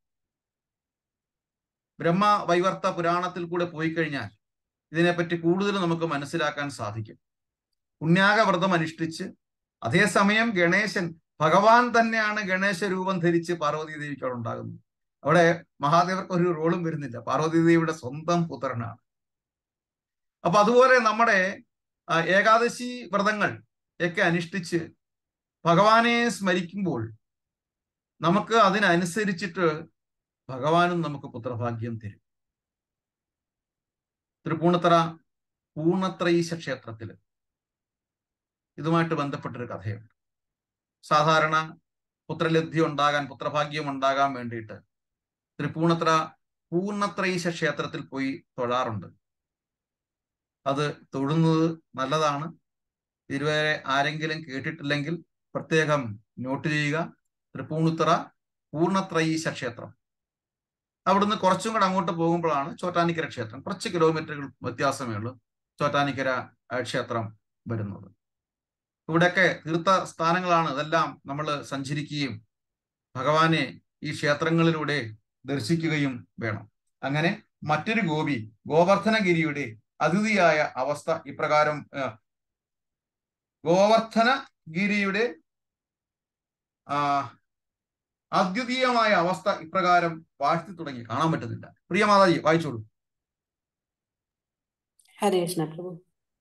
ബ്രഹ്മ വൈവർത്ത പുരാണത്തിൽ കൂടെ പോയി കഴിഞ്ഞാൽ ഇതിനെപ്പറ്റി കൂടുതൽ നമുക്ക് മനസ്സിലാക്കാൻ സാധിക്കും പുണ്യാക വ്രതം അനുഷ്ഠിച്ച് അതേസമയം ഗണേശൻ ഭഗവാൻ തന്നെയാണ് ഗണേശ രൂപം ധരിച്ച് പാർവതീ ദേവിക്ക് അവിടെ ഉണ്ടാകുന്നത് അവിടെ മഹാദേവർക്ക് ഒരു റോളും വരുന്നില്ല പാർവതീ ദേവിയുടെ സ്വന്തം പുത്രനാണ് അപ്പൊ അതുപോലെ നമ്മുടെ ആ, ഏകാദശി വ്രതങ്ങൾ ഒക്കെ അനുഷ്ഠിച്ച് ഭഗവാനെ സ്മരിക്കുമ്പോൾ നമുക്ക് അതിനനുസരിച്ചിട്ട് ഭഗവാനും നമുക്ക് പുത്രഭാഗ്യം തരും തൃപ്പൂണിത്തറ പൂർണ്ണത്രയീശ ക്ഷേത്രത്തില് ഇതുമായിട്ട് ബന്ധപ്പെട്ടൊരു കഥയുണ്ട് സാധാരണ പുത്രലബ്ധി ഉണ്ടാകാൻ പുത്രഭാഗ്യം ഉണ്ടാകാൻ വേണ്ടിയിട്ട് തൃപ്പൂണിത്തറ പൂർണ്ണത്രയീശ ക്ഷേത്രത്തിൽ പോയി തൊഴാറുണ്ട് അത് തൊഴുന്നത് നല്ലതാണ് ഇതുവരെ ആരെങ്കിലും കേട്ടിട്ടില്ലെങ്കിൽ പ്രത്യേകം നോട്ട് ചെയ്യുക തൃപ്പൂണിത്തുറ പൂർണ്ണത്രയീശ ക്ഷേത്രം അവിടുന്ന് കുറച്ചും കൂടെ അങ്ങോട്ട് പോകുമ്പോഴാണ് ചോറ്റാനിക്കര ക്ഷേത്രം കുറച്ച് കിലോമീറ്ററുകൾ വ്യത്യാസമേ ഉള്ളൂ ചോറ്റാനിക്കര ആ, ക്ഷേത്രം വരുന്നത് ഇവിടെയൊക്കെ തീർത്ഥ സ്ഥാനങ്ങളാണ് ഇതെല്ലാം നമ്മൾ സഞ്ചരിക്കുകയും ഭഗവാനെ ഈ ക്ഷേത്രങ്ങളിലൂടെ ദർശിക്കുകയും വേണം അങ്ങനെ മറ്റൊരു ഗോപി ഗോവർദ്ധനഗിരിയുടെ അതിഥിയായ അവസ്ഥ ഇപ്രകാരം ആ, ഗോവർദ്ധനഗിരിയുടെ ആ അദ്വിതീയമായ അവസ്ഥ ഇപ്രകാരം വാഴ്ത്തി തുടങ്ങി കാണാൻ പറ്റുന്നില്ല പ്രിയ മാതാജി വായിച്ചോളൂ ഹരേ കൃഷ്ണ പ്രഭു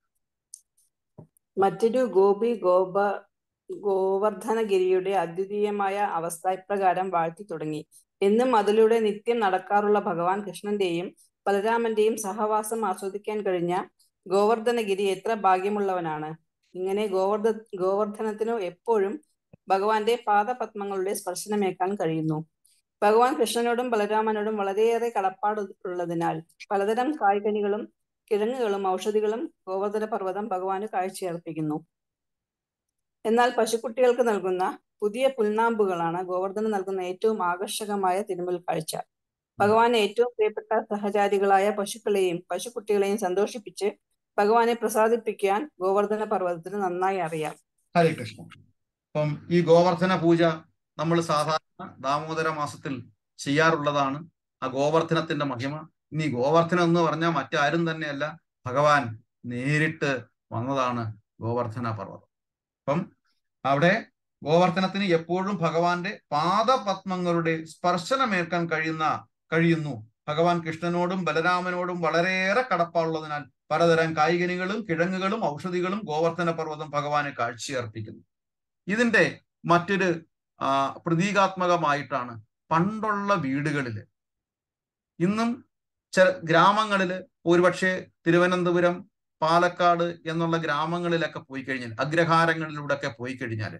മറ്റൊരു ഗോപി ഗോപ ഗോവർദ്ധനഗിരിയുടെ അദ്വിതീയമായ അവസ്ഥ ഇപ്രകാരം വാഴ്ത്തി തുടങ്ങി എന്നും അതിലൂടെ നിത്യം നടക്കാറുള്ള ഭഗവാൻ കൃഷ്ണന്റെയും ബലരാമന്റെയും സഹവാസം ആസ്വദിക്കാൻ കഴിഞ്ഞ ഗോവർദ്ധനഗിരി എത്ര ഭാഗ്യമുള്ളവനാണ് ഇങ്ങനെ ഗോവർദ്ധ ഗോവർദ്ധനത്തിനു എപ്പോഴും ഭഗവാന്റെ പാദപത്മങ്ങളുടെ സ്പർശനമേക്കാൻ കഴിയുന്നു ഭഗവാൻ കൃഷ്ണനോടും ബലരാമനോടും വളരെയേറെ കടപ്പാട് ഉള്ളതിനാൽ പലതരം കായ്കനികളും കിഴങ്ങുകളും ഔഷധികളും ഗോവർദ്ധന പർവ്വതം ഭഗവാന് കാഴ്ചയർപ്പിക്കുന്നു എന്നാൽ പശുക്കുട്ടികൾക്ക് നൽകുന്ന പുതിയ പുൽനാമ്പുകളാണ് ഗോവർദ്ധന നൽകുന്ന ഏറ്റവും ആകർഷകമായ തിരുമുൽ കാഴ്ച ഭഗവാന് ഏറ്റവും പ്രിയപ്പെട്ട സഹചാരികളായ പശുക്കളെയും പശുക്കുട്ടികളെയും സന്തോഷിപ്പിച്ച് ഭഗവാനെ പ്രസാദിപ്പിക്കാൻ ഗോവർദ്ധന പർവ്വതത്തിന് നന്നായി അറിയാം ഹരേ കൃഷ്ണ അപ്പം ഈ ഗോവർദ്ധന പൂജ നമ്മൾ സാധാരണ ദാമോദര മാസത്തിൽ ചെയ്യാറുള്ളതാണ് ആ ഗോവർദ്ധനത്തിന്റെ മഹിമ ഇനി ഗോവർദ്ധനം എന്ന് പറഞ്ഞാൽ മറ്റാരും തന്നെയല്ല ഭഗവാൻ നേരിട്ട് വന്നതാണ് ഗോവർദ്ധന പർവ്വതം അപ്പം അവിടെ ഗോവർദ്ധനത്തിന് എപ്പോഴും ഭഗവാന്റെ പാദപത്മങ്ങളുടെ സ്പർശനമേൽക്കാൻ കഴിയുന്ന കഴിയുന്നു ഭഗവാൻ കൃഷ്ണനോടും ബലരാമനോടും വളരെയേറെ കടപ്പാടുള്ളതിനാൽ പലതരം കായികനികളും കിഴങ്ങുകളും ഔഷധികളും ഗോവർദ്ധന പർവ്വതം ഭഗവാന് കാഴ്ചയർപ്പിക്കുന്നു ഇതിന്റെ മറ്റൊരു ആ, പ്രതീകാത്മകമായിട്ടാണ് പണ്ടുള്ള വീടുകളില് ഇന്നും ചില ഗ്രാമങ്ങളില് ഒരുപക്ഷെ തിരുവനന്തപുരം പാലക്കാട് എന്നുള്ള ഗ്രാമങ്ങളിലൊക്കെ പോയി കഴിഞ്ഞാൽ അഗ്രഹാരങ്ങളിലൂടെ ഒക്കെ പോയി കഴിഞ്ഞാൽ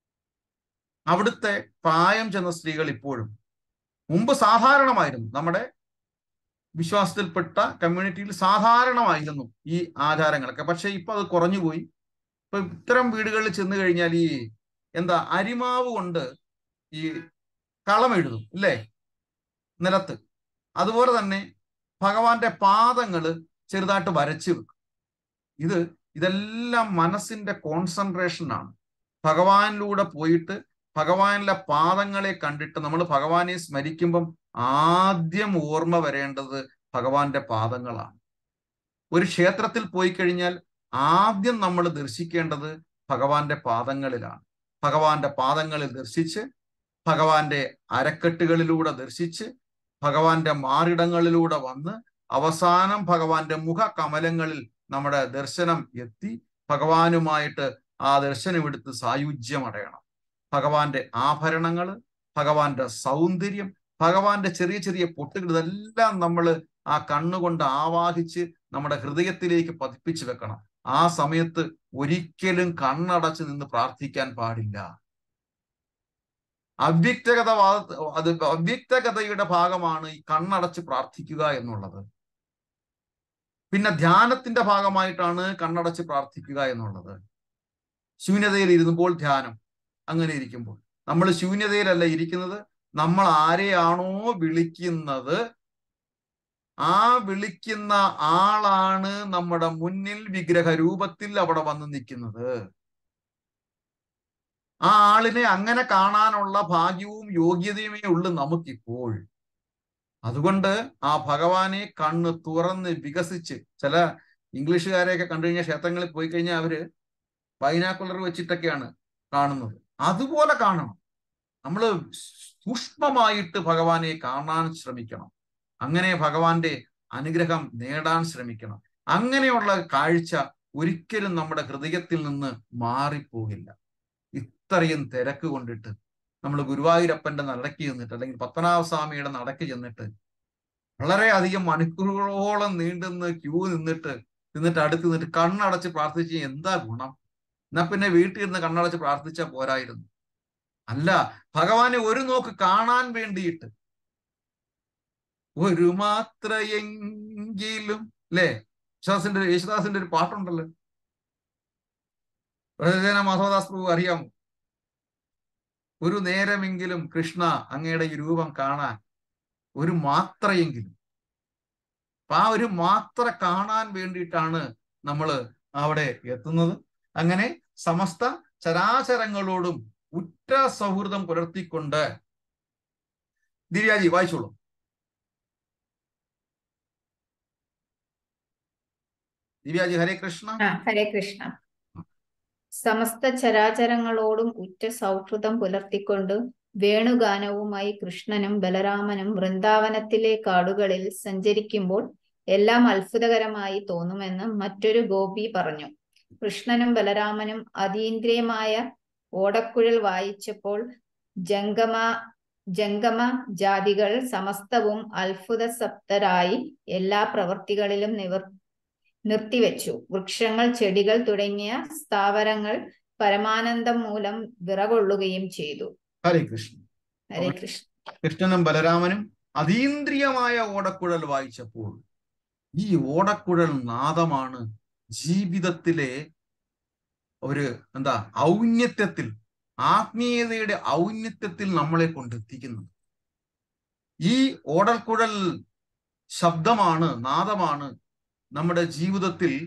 അവിടുത്തെ പ്രായം ചെന്ന സ്ത്രീകൾ ഇപ്പോഴും മുമ്പ് സാധാരണമായിരുന്നു നമ്മുടെ വിശ്വാസത്തിൽപ്പെട്ട കമ്മ്യൂണിറ്റിയിൽ സാധാരണമായിരുന്നു ഈ ആചാരങ്ങളൊക്കെ പക്ഷെ ഇപ്പൊ അത് കുറഞ്ഞുപോയി ഇപ്പൊ ഇത്തരം വീടുകളിൽ ചെന്ന് കഴിഞ്ഞാൽ ഈ എന്താ അരിമാവ് കൊണ്ട് ഈ കളം എഴുതും ഇല്ലേ നിലത്ത് അതുപോലെ തന്നെ ഭഗവാന്റെ പാദങ്ങള് ചെറുതായിട്ട് വരച്ചു വെക്കും ഇത് ഇതെല്ലാം മനസ്സിന്റെ കോൺസെൻട്രേഷൻ ആണ് ഭഗവാനിലൂടെ പോയിട്ട് ഭഗവാനിലെ പാദങ്ങളെ കണ്ടിട്ട് നമ്മൾ ഭഗവാനെ സ്മരിക്കുമ്പം ആദ്യം ഓർമ്മ വരേണ്ടത് ഭഗവാന്റെ പാദങ്ങളാണ് ഒരു ക്ഷേത്രത്തിൽ പോയി കഴിഞ്ഞാൽ ആദ്യം നമ്മൾ ദർശിക്കേണ്ടത് ഭഗവാന്റെ പാദങ്ങളിലാണ് ഭഗവാന്റെ പാദങ്ങളിൽ ദർശിച്ച് ഭഗവാന്റെ അരക്കെട്ടുകളിലൂടെ ദർശിച്ച് ഭഗവാന്റെ മാറിടങ്ങളിലൂടെ വന്ന് അവസാനം ഭഗവാന്റെ മുഖ കമലങ്ങളിൽ നമ്മുടെ ദർശനം എത്തി ഭഗവാനുമായിട്ട് ആ ദർശനം എടുത്ത് സായുജ്യം അടയണം ഭഗവാന്റെ ആഭരണങ്ങൾ ഭഗവാന്റെ സൗന്ദര്യം ഭഗവാന്റെ ചെറിയ ചെറിയ പൊട്ടുകൾ ഇതെല്ലാം നമ്മൾ ആ കണ്ണുകൊണ്ട് ആവാഹിച്ച് നമ്മുടെ ഹൃദയത്തിലേക്ക് പതിപ്പിച്ചു വെക്കണം ആ സമയത്ത് ഒരിക്കലും കണ്ണടച്ച് നിന്ന് പ്രാർത്ഥിക്കാൻ പാടില്ല അവ്യക്തകത അത് അവ്യക്തകതയുടെ ഭാഗമാണ് ഈ കണ്ണടച്ച് പ്രാർത്ഥിക്കുക എന്നുള്ളത് പിന്നെ ധ്യാനത്തിന്റെ ഭാഗമായിട്ടാണ് കണ്ണടച്ച് പ്രാർത്ഥിക്കുക എന്നുള്ളത് ശൂന്യതയിൽ ഇരുന്നുമ്പോൾ ധ്യാനം അങ്ങനെ ഇരിക്കുമ്പോൾ നമ്മൾ ശൂന്യതയിലല്ല ഇരിക്കുന്നത് നമ്മൾ ആരെയാണോ വിളിക്കുന്നത് ആ വിളിക്കുന്ന ആളാണ് നമ്മുടെ മുന്നിൽ വിഗ്രഹ രൂപത്തിൽ അവിടെ വന്ന് നിൽക്കുന്നത് ആ ആളിനെ അങ്ങനെ കാണാനുള്ള ഭാഗ്യവും യോഗ്യതയുമേ ഉള്ളൂ നമുക്കിപ്പോൾ അതുകൊണ്ട് ആ ഭഗവാനെ കണ്ണ് തുറന്ന് വികസിച്ച് ചില ഇംഗ്ലീഷുകാരെയൊക്കെ കണ്ടു കഴിഞ്ഞാൽ ക്ഷേത്രങ്ങളിൽ പോയി കഴിഞ്ഞാൽ അവര് ബൈനാക്കുലർ വെച്ചിട്ടൊക്കെയാണ് കാണുന്നത് അതുപോലെ കാണണം നമ്മൾ സൂക്ഷ്മമായിട്ട് ഭഗവാനെ കാണാൻ ശ്രമിക്കണം അങ്ങനെ ഭഗവാന്റെ അനുഗ്രഹം നേടാൻ ശ്രമിക്കണം അങ്ങനെയുള്ള കാഴ്ച ഒരിക്കലും നമ്മുടെ ഹൃദയത്തിൽ നിന്ന് മാറിപ്പോകില്ല ഇത്രയും തിരക്ക് കൊണ്ടിട്ട് നമ്മൾ ഗുരുവായൂരപ്പന്റെ നടക്ക് ചെന്നിട്ട് അല്ലെങ്കിൽ പത്മനാഭസ്വാമിയുടെ നടക്ക് ചെന്നിട്ട് വളരെയധികം മണിക്കൂറുകളോളം നീണ്ടുനിന്ന് ക്യൂ നിന്നിട്ട് നിന്നിട്ട് അടുത്ത് നിന്നിട്ട് കണ്ണടച്ച് പ്രാർത്ഥിച്ച് എന്താ ഗുണം എന്നാ പിന്നെ വീട്ടിൽ ഇരുന്ന് കണ്ണടച്ച് പ്രാർത്ഥിച്ചാൽ പോരായിരുന്നു അല്ല ഭഗവാനെ ഒരു നോക്ക് കാണാൻ വേണ്ടിയിട്ട് ഒരു മാത്രയെങ്കിലും അല്ലേ യേശുദാസിന്റെ യേശുദാസിന്റെ ഒരു പാട്ടുണ്ടല്ലോ പ്രജന മാധവദാസ് പ്രഭു അറിയാമോ ഒരു നേരമെങ്കിലും കൃഷ്ണ അങ്ങയുടെ ഈ രൂപം കാണാൻ ഒരു മാത്രയെങ്കിലും അപ്പൊ ആ ഒരു മാത്ര കാണാൻ വേണ്ടിയിട്ടാണ് നമ്മൾ അവിടെ എത്തുന്നത് അങ്ങനെ സമസ്ത ചരാചരങ്ങളോടും ഉറ്റ സൗഹൃദം പുലർത്തിക്കൊണ്ട് ദിവ്യാജി വായിച്ചോളൂ ദിവ്യാജി ഹരേ കൃഷ്ണ ആ ഹരേ കൃഷ്ണ സമസ്ത ചരാചരങ്ങളോടും ഉറ്റ സൗഹൃദം പുലർത്തിക്കൊണ്ട് വേണുഗാനവുമായി കൃഷ്ണനും ബലരാമനും വൃന്ദാവനത്തിലെ കാടുകളിൽ സഞ്ചരിക്കുമ്പോൾ എല്ലാം അത്ഭുതകരമായി തോന്നുമെന്ന് മറ്റൊരു ഗോപി പറഞ്ഞു കൃഷ്ണനും ബലരാമനും അതീന്ദ്രിയമായ ഓടക്കുഴൽ വായിച്ചപ്പോൾ ജംഗമ ജംഗമ ജാതികൾ സമസ്തവും അത്ഭുത സപ്തരായി എല്ലാ പ്രവൃത്തികളിലും നിവർ നിർത്തിവെച്ചു വൃക്ഷങ്ങൾ ചെടികൾ തുടങ്ങിയ സ്ഥാവരങ്ങൾ പരമാനന്ദം മൂലം വിറകൊള്ളുകയും ചെയ്തു ഹരേ കൃഷ്ണ ഹരേ കൃഷ്ണ കൃഷ്ണനും ബലരാമനും അതീന്ദ്രിയമായ ഓടക്കുഴൽ വായിച്ചപ്പോൾ ഈ ഓടക്കുഴൽ നാദമാണ് ജീവിതത്തിലെ ഒരു എന്താ ഔന്നത്യത്തിൽ ആത്മീയതയുടെ ഔന്നത്യത്തിൽ നമ്മളെ കൊണ്ടെത്തിക്കുന്നത് ഈ ഓടൽക്കുഴൽ ശബ്ദമാണ് നാദമാണ് നമ്മുടെ ജീവിതത്തിൽ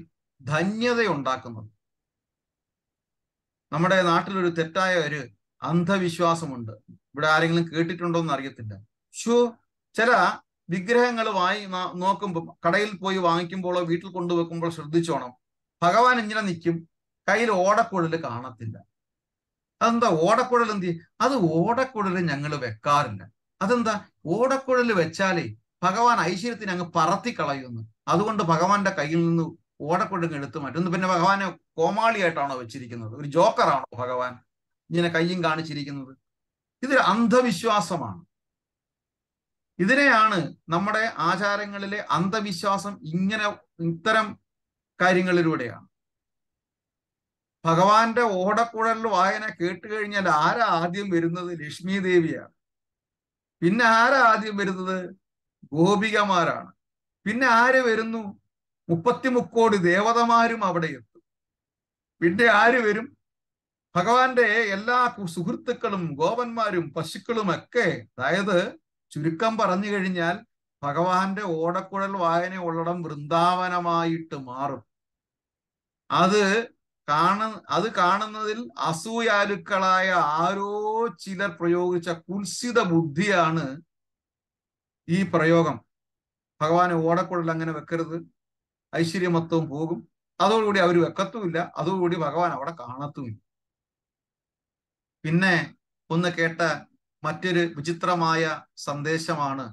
ധന്യത ഉണ്ടാക്കുന്നത് നമ്മുടെ നാട്ടിലൊരു തെറ്റായ ഒരു അന്ധവിശ്വാസമുണ്ട് ഇവിടെ ആരെങ്കിലും കേട്ടിട്ടുണ്ടോ എന്ന് അറിയത്തില്ല ഷോ ചില വിഗ്രഹങ്ങൾ വാങ്ങി ന- നോക്കുമ്പോൾ കടയിൽ പോയി വാങ്ങിക്കുമ്പോഴോ വീട്ടിൽ കൊണ്ടുവെക്കുമ്പോൾ ശ്രദ്ധിച്ചോണം ഭഗവാൻ ഇങ്ങനെ നിൽക്കും കയ്യിൽ ഓടക്കുഴൽ കാണത്തില്ല അതെന്താ ഓടക്കുഴൽ എന്ത് ചെയ്യും? അത് ഓടക്കുഴൽ ഞങ്ങൾ വെക്കാറില്ല അതെന്താ ഓടക്കുഴൽ വെച്ചാലേ ഭഗവാൻ ഐശ്വര്യത്തിന് അങ്ങ് പറത്തി കളയുന്നു അതുകൊണ്ട് ഭഗവാന്റെ കയ്യിൽ നിന്ന് ഓടക്കുഴൽ എടുത്ത് മാറ്റുന്നു പിന്നെ ഭഗവാനെ കോമാളിയായിട്ടാണോ വെച്ചിരിക്കുന്നത് ഒരു ജോക്കറാണോ ഭഗവാൻ ഇങ്ങനെ കയ്യും കാണിച്ചിരിക്കുന്നത് ഇതൊരു അന്ധവിശ്വാസമാണ് ഇതിനെയാണ് നമ്മുടെ ആചാരങ്ങളിലെ അന്ധവിശ്വാസം ഇങ്ങനെ ഇത്തരം കാര്യങ്ങളിലൂടെയാണ് ഭഗവാന്റെ ഓടക്കുഴൽ വായന കേട്ട് കഴിഞ്ഞാൽ ആരാ ആദ്യം വരുന്നത് ലക്ഷ്മി ദേവിയാണ് പിന്നെ ആരാ ആദ്യം വരുന്നത് ഗോപികമാരാണ് പിന്നെ ആര് വരുന്നു മുപ്പത്തിമുക്കോടി ദേവതമാരും അവിടെ എത്തും പിന്നെ ആര് വരും ഭഗവാന്റെ എല്ലാ കു- സുഹൃത്തുക്കളും ഗോപന്മാരും പശുക്കളും ഒക്കെ അതായത് ചുരുക്കം പറഞ്ഞു കഴിഞ്ഞാൽ ഭഗവാന്റെ ഓടക്കുഴൽ വായന ഉള്ളിടം വൃന്ദാവനമായിട്ട് മാറും അത് കാണ അത് കാണുന്നതിൽ അസൂയാലുക്കളായ ആരോ ചിലർ പ്രയോഗിച്ച കുൽസിത ബുദ്ധിയാണ് ഈ പ്രയോഗം ഭഗവാൻ ഓടക്കുഴൽ അങ്ങനെ വെക്കരുത് ഐശ്വര്യമത്വം പോകും അതോടുകൂടി അവർ വെക്കത്തുമില്ല അതോടുകൂടി ഭഗവാൻ അവിടെ കാണത്തുമില്ല പിന്നെ ഒന്ന് കേട്ട മറ്റൊരു വിചിത്രമായ സന്ദേശമാണ്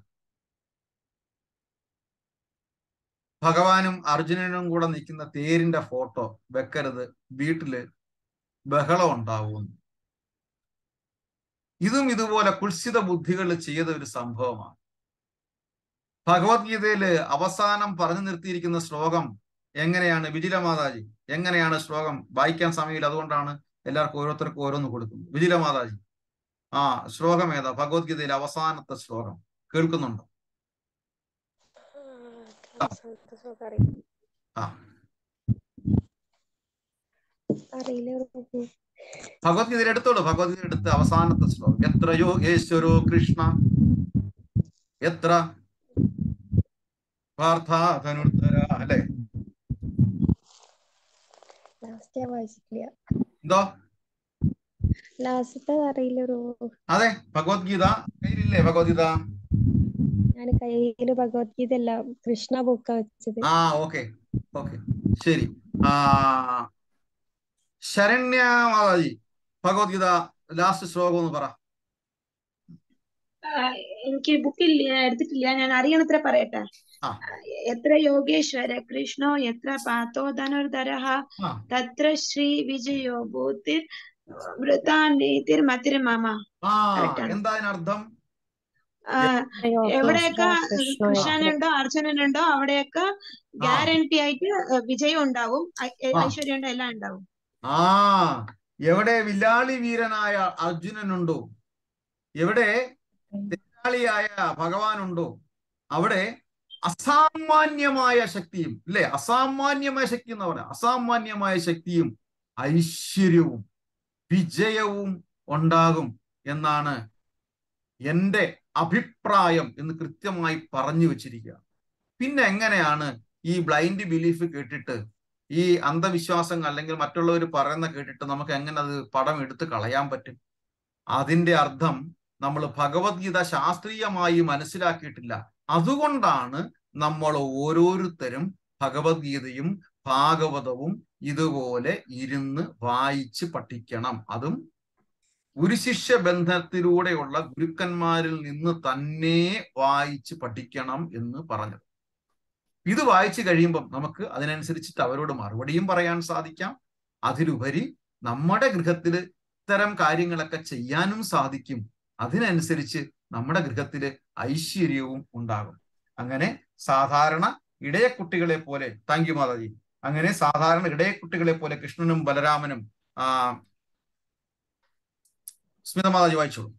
ഭഗവാനും അർജുനനും കൂടെ നിൽക്കുന്ന തേരിന്റെ ഫോട്ടോ വെക്കരുത് വീട്ടില് ബഹളം ഉണ്ടാവുമെന്ന് ഇതും ഇതുപോലെ കുൽസിത ബുദ്ധികൾ ചെയ്ത ഒരു സംഭവമാണ് ഭഗവത്ഗീതയില് അവസാനം പറഞ്ഞു നിർത്തിയിരിക്കുന്ന ശ്ലോകം എങ്ങനെയാണ് വിജില മാതാജി എങ്ങനെയാണ് ശ്ലോകം വായിക്കാൻ സമയമില്ല അതുകൊണ്ടാണ് എല്ലാവർക്കും ഓരോരുത്തർക്കും ഓരോന്ന് കൊടുക്കുന്നത് വിജില മാതാജി ആ ശ്ലോകം ഏതാ ഭഗവത്ഗീതയിലെ അവസാനത്തെ ശ്ലോകം കേൾക്കുന്നുണ്ടോ ആ അറിയില്ല ഭഗവത്ഗീത എടുത്തോളൂ ഭഗവത്ഗീത എടുത്ത് അവസാനത്തെ ശ്ലോകം എത്ര യോഗേശ്വരോ കൃഷ്ണ എത്ര പാർത്ഥാധനുർധര അല്ലെ ലാസ്റ്റ് ഞാൻ വായിച്ചിട്ടില്ല എന്തോ ലാസ്റ്റത്തെ അറിയില്ല ഒരു അതെ ഭഗവത്ഗീത കയ്യിലില്ലേ ഭഗവത്ഗീത ഞാൻ കയ്യില് ഭഗവത്ഗീത അല്ല കൃഷ്ണ ബുക്കാ വെച്ചത് ആ ഓക്കെ ഓക്കെ ശരി ആ ശരണ്യ മാതാജി ഭഗവത്ഗീത ലാസ്റ്റ് ശ്ലോകം ഒന്ന് പറ ആ, എനിക്ക് ബുക്കില്ല എടുത്തിട്ടില്ല ഞാൻ അറിയണത്ര പറയട്ടെ ആ എത്ര യോഗേശ്വര കൃഷ്ണോ എത്ര പാത്തോ ധനുർധരഃ ആ തത്ര ശ്രീ വിജയോ ഭൂതിർ വൃതാനീതിർ മതിർ മമ ആ കറക്റ്റ് ആണ് എന്താ അതിനർത്ഥം ആ, എവിടെയൊക്കെ കൃഷ്ണ കൃഷ്ണനുണ്ടോ അർജുനനുണ്ടോ അവിടെയൊക്കെ ആ ഗ്യാരണ്ടി ആയിട്ട് വിജയം ഉണ്ടാവും ഐ- ആ ഐശ്വര്യം ഉണ്ടോ എല്ലാം ഉണ്ടാവും ആ എവിടെ വില്ലാളി വീരനായ അർജുനനുണ്ടോ എവിടെ തെറ്റാളിയായ ഭഗവാനുണ്ടോ അവിടെ അസാമാന്യമായ ശക്തിയും ഇല്ലേ അസാമാന്യമായ ശക്തി എന്ന് പറയാം അസാമാന്യമായ ശക്തിയും ഐശ്വര്യവും വിജയവും ഉണ്ടാകും എന്നാണ് എൻ്റെ അഭിപ്രായം എന്ന് കൃത്യമായി പറഞ്ഞു വെച്ചിരിക്കുക പിന്നെ എങ്ങനെയാണ് ഈ ബ്ലൈൻഡ് ബിലീഫ് കേട്ടിട്ട് ഈ അന്ധവിശ്വാസങ്ങൾ അല്ലെങ്കിൽ മറ്റുള്ളവർ പറയുന്ന കേട്ടിട്ട് നമുക്ക് എങ്ങനെ അത് പടം എടുത്ത് കളയാൻ പറ്റും അതിന്റെ അർത്ഥം നമ്മൾ ഭഗവത്ഗീത ശാസ്ത്രീയമായി മനസ്സിലാക്കിയിട്ടില്ല അതുകൊണ്ടാണ് നമ്മൾ ഓരോരുത്തരും ഭഗവത്ഗീതയും ഭാഗവതവും ഇതുപോലെ ഇരുന്ന് വായിച്ച് പഠിക്കണം അതും ഗുരുശിഷ്യ ബന്ധത്തിലൂടെയുള്ള ഗുരുക്കന്മാരിൽ നിന്ന് തന്നെ വായിച്ച് പഠിക്കണം എന്ന് പറഞ്ഞത് ഇത് വായിച്ചു കഴിയുമ്പം നമുക്ക് അതിനനുസരിച്ചിട്ട് അവരോട് മറുപടിയും പറയാൻ സാധിക്കാം അതിലുപരി നമ്മുടെ ഗൃഹത്തിൽ ഇത്തരം കാര്യങ്ങളൊക്കെ ചെയ്യാനും സാധിക്കും അതിനനുസരിച്ച് നമ്മുടെ ഗൃഹത്തിൽ ഐശ്വര്യവും ഉണ്ടാകും അങ്ങനെ സാധാരണ ഇടയക്കുട്ടികളെ പോലെ താങ്ക് യു മാതാജി അങ്ങനെ സാധാരണ ഇടയക്കുട്ടികളെ പോലെ കൃഷ്ണനും ബലരാമനും ആ സ്മിത മാതാജി വായിച്ചോളൂ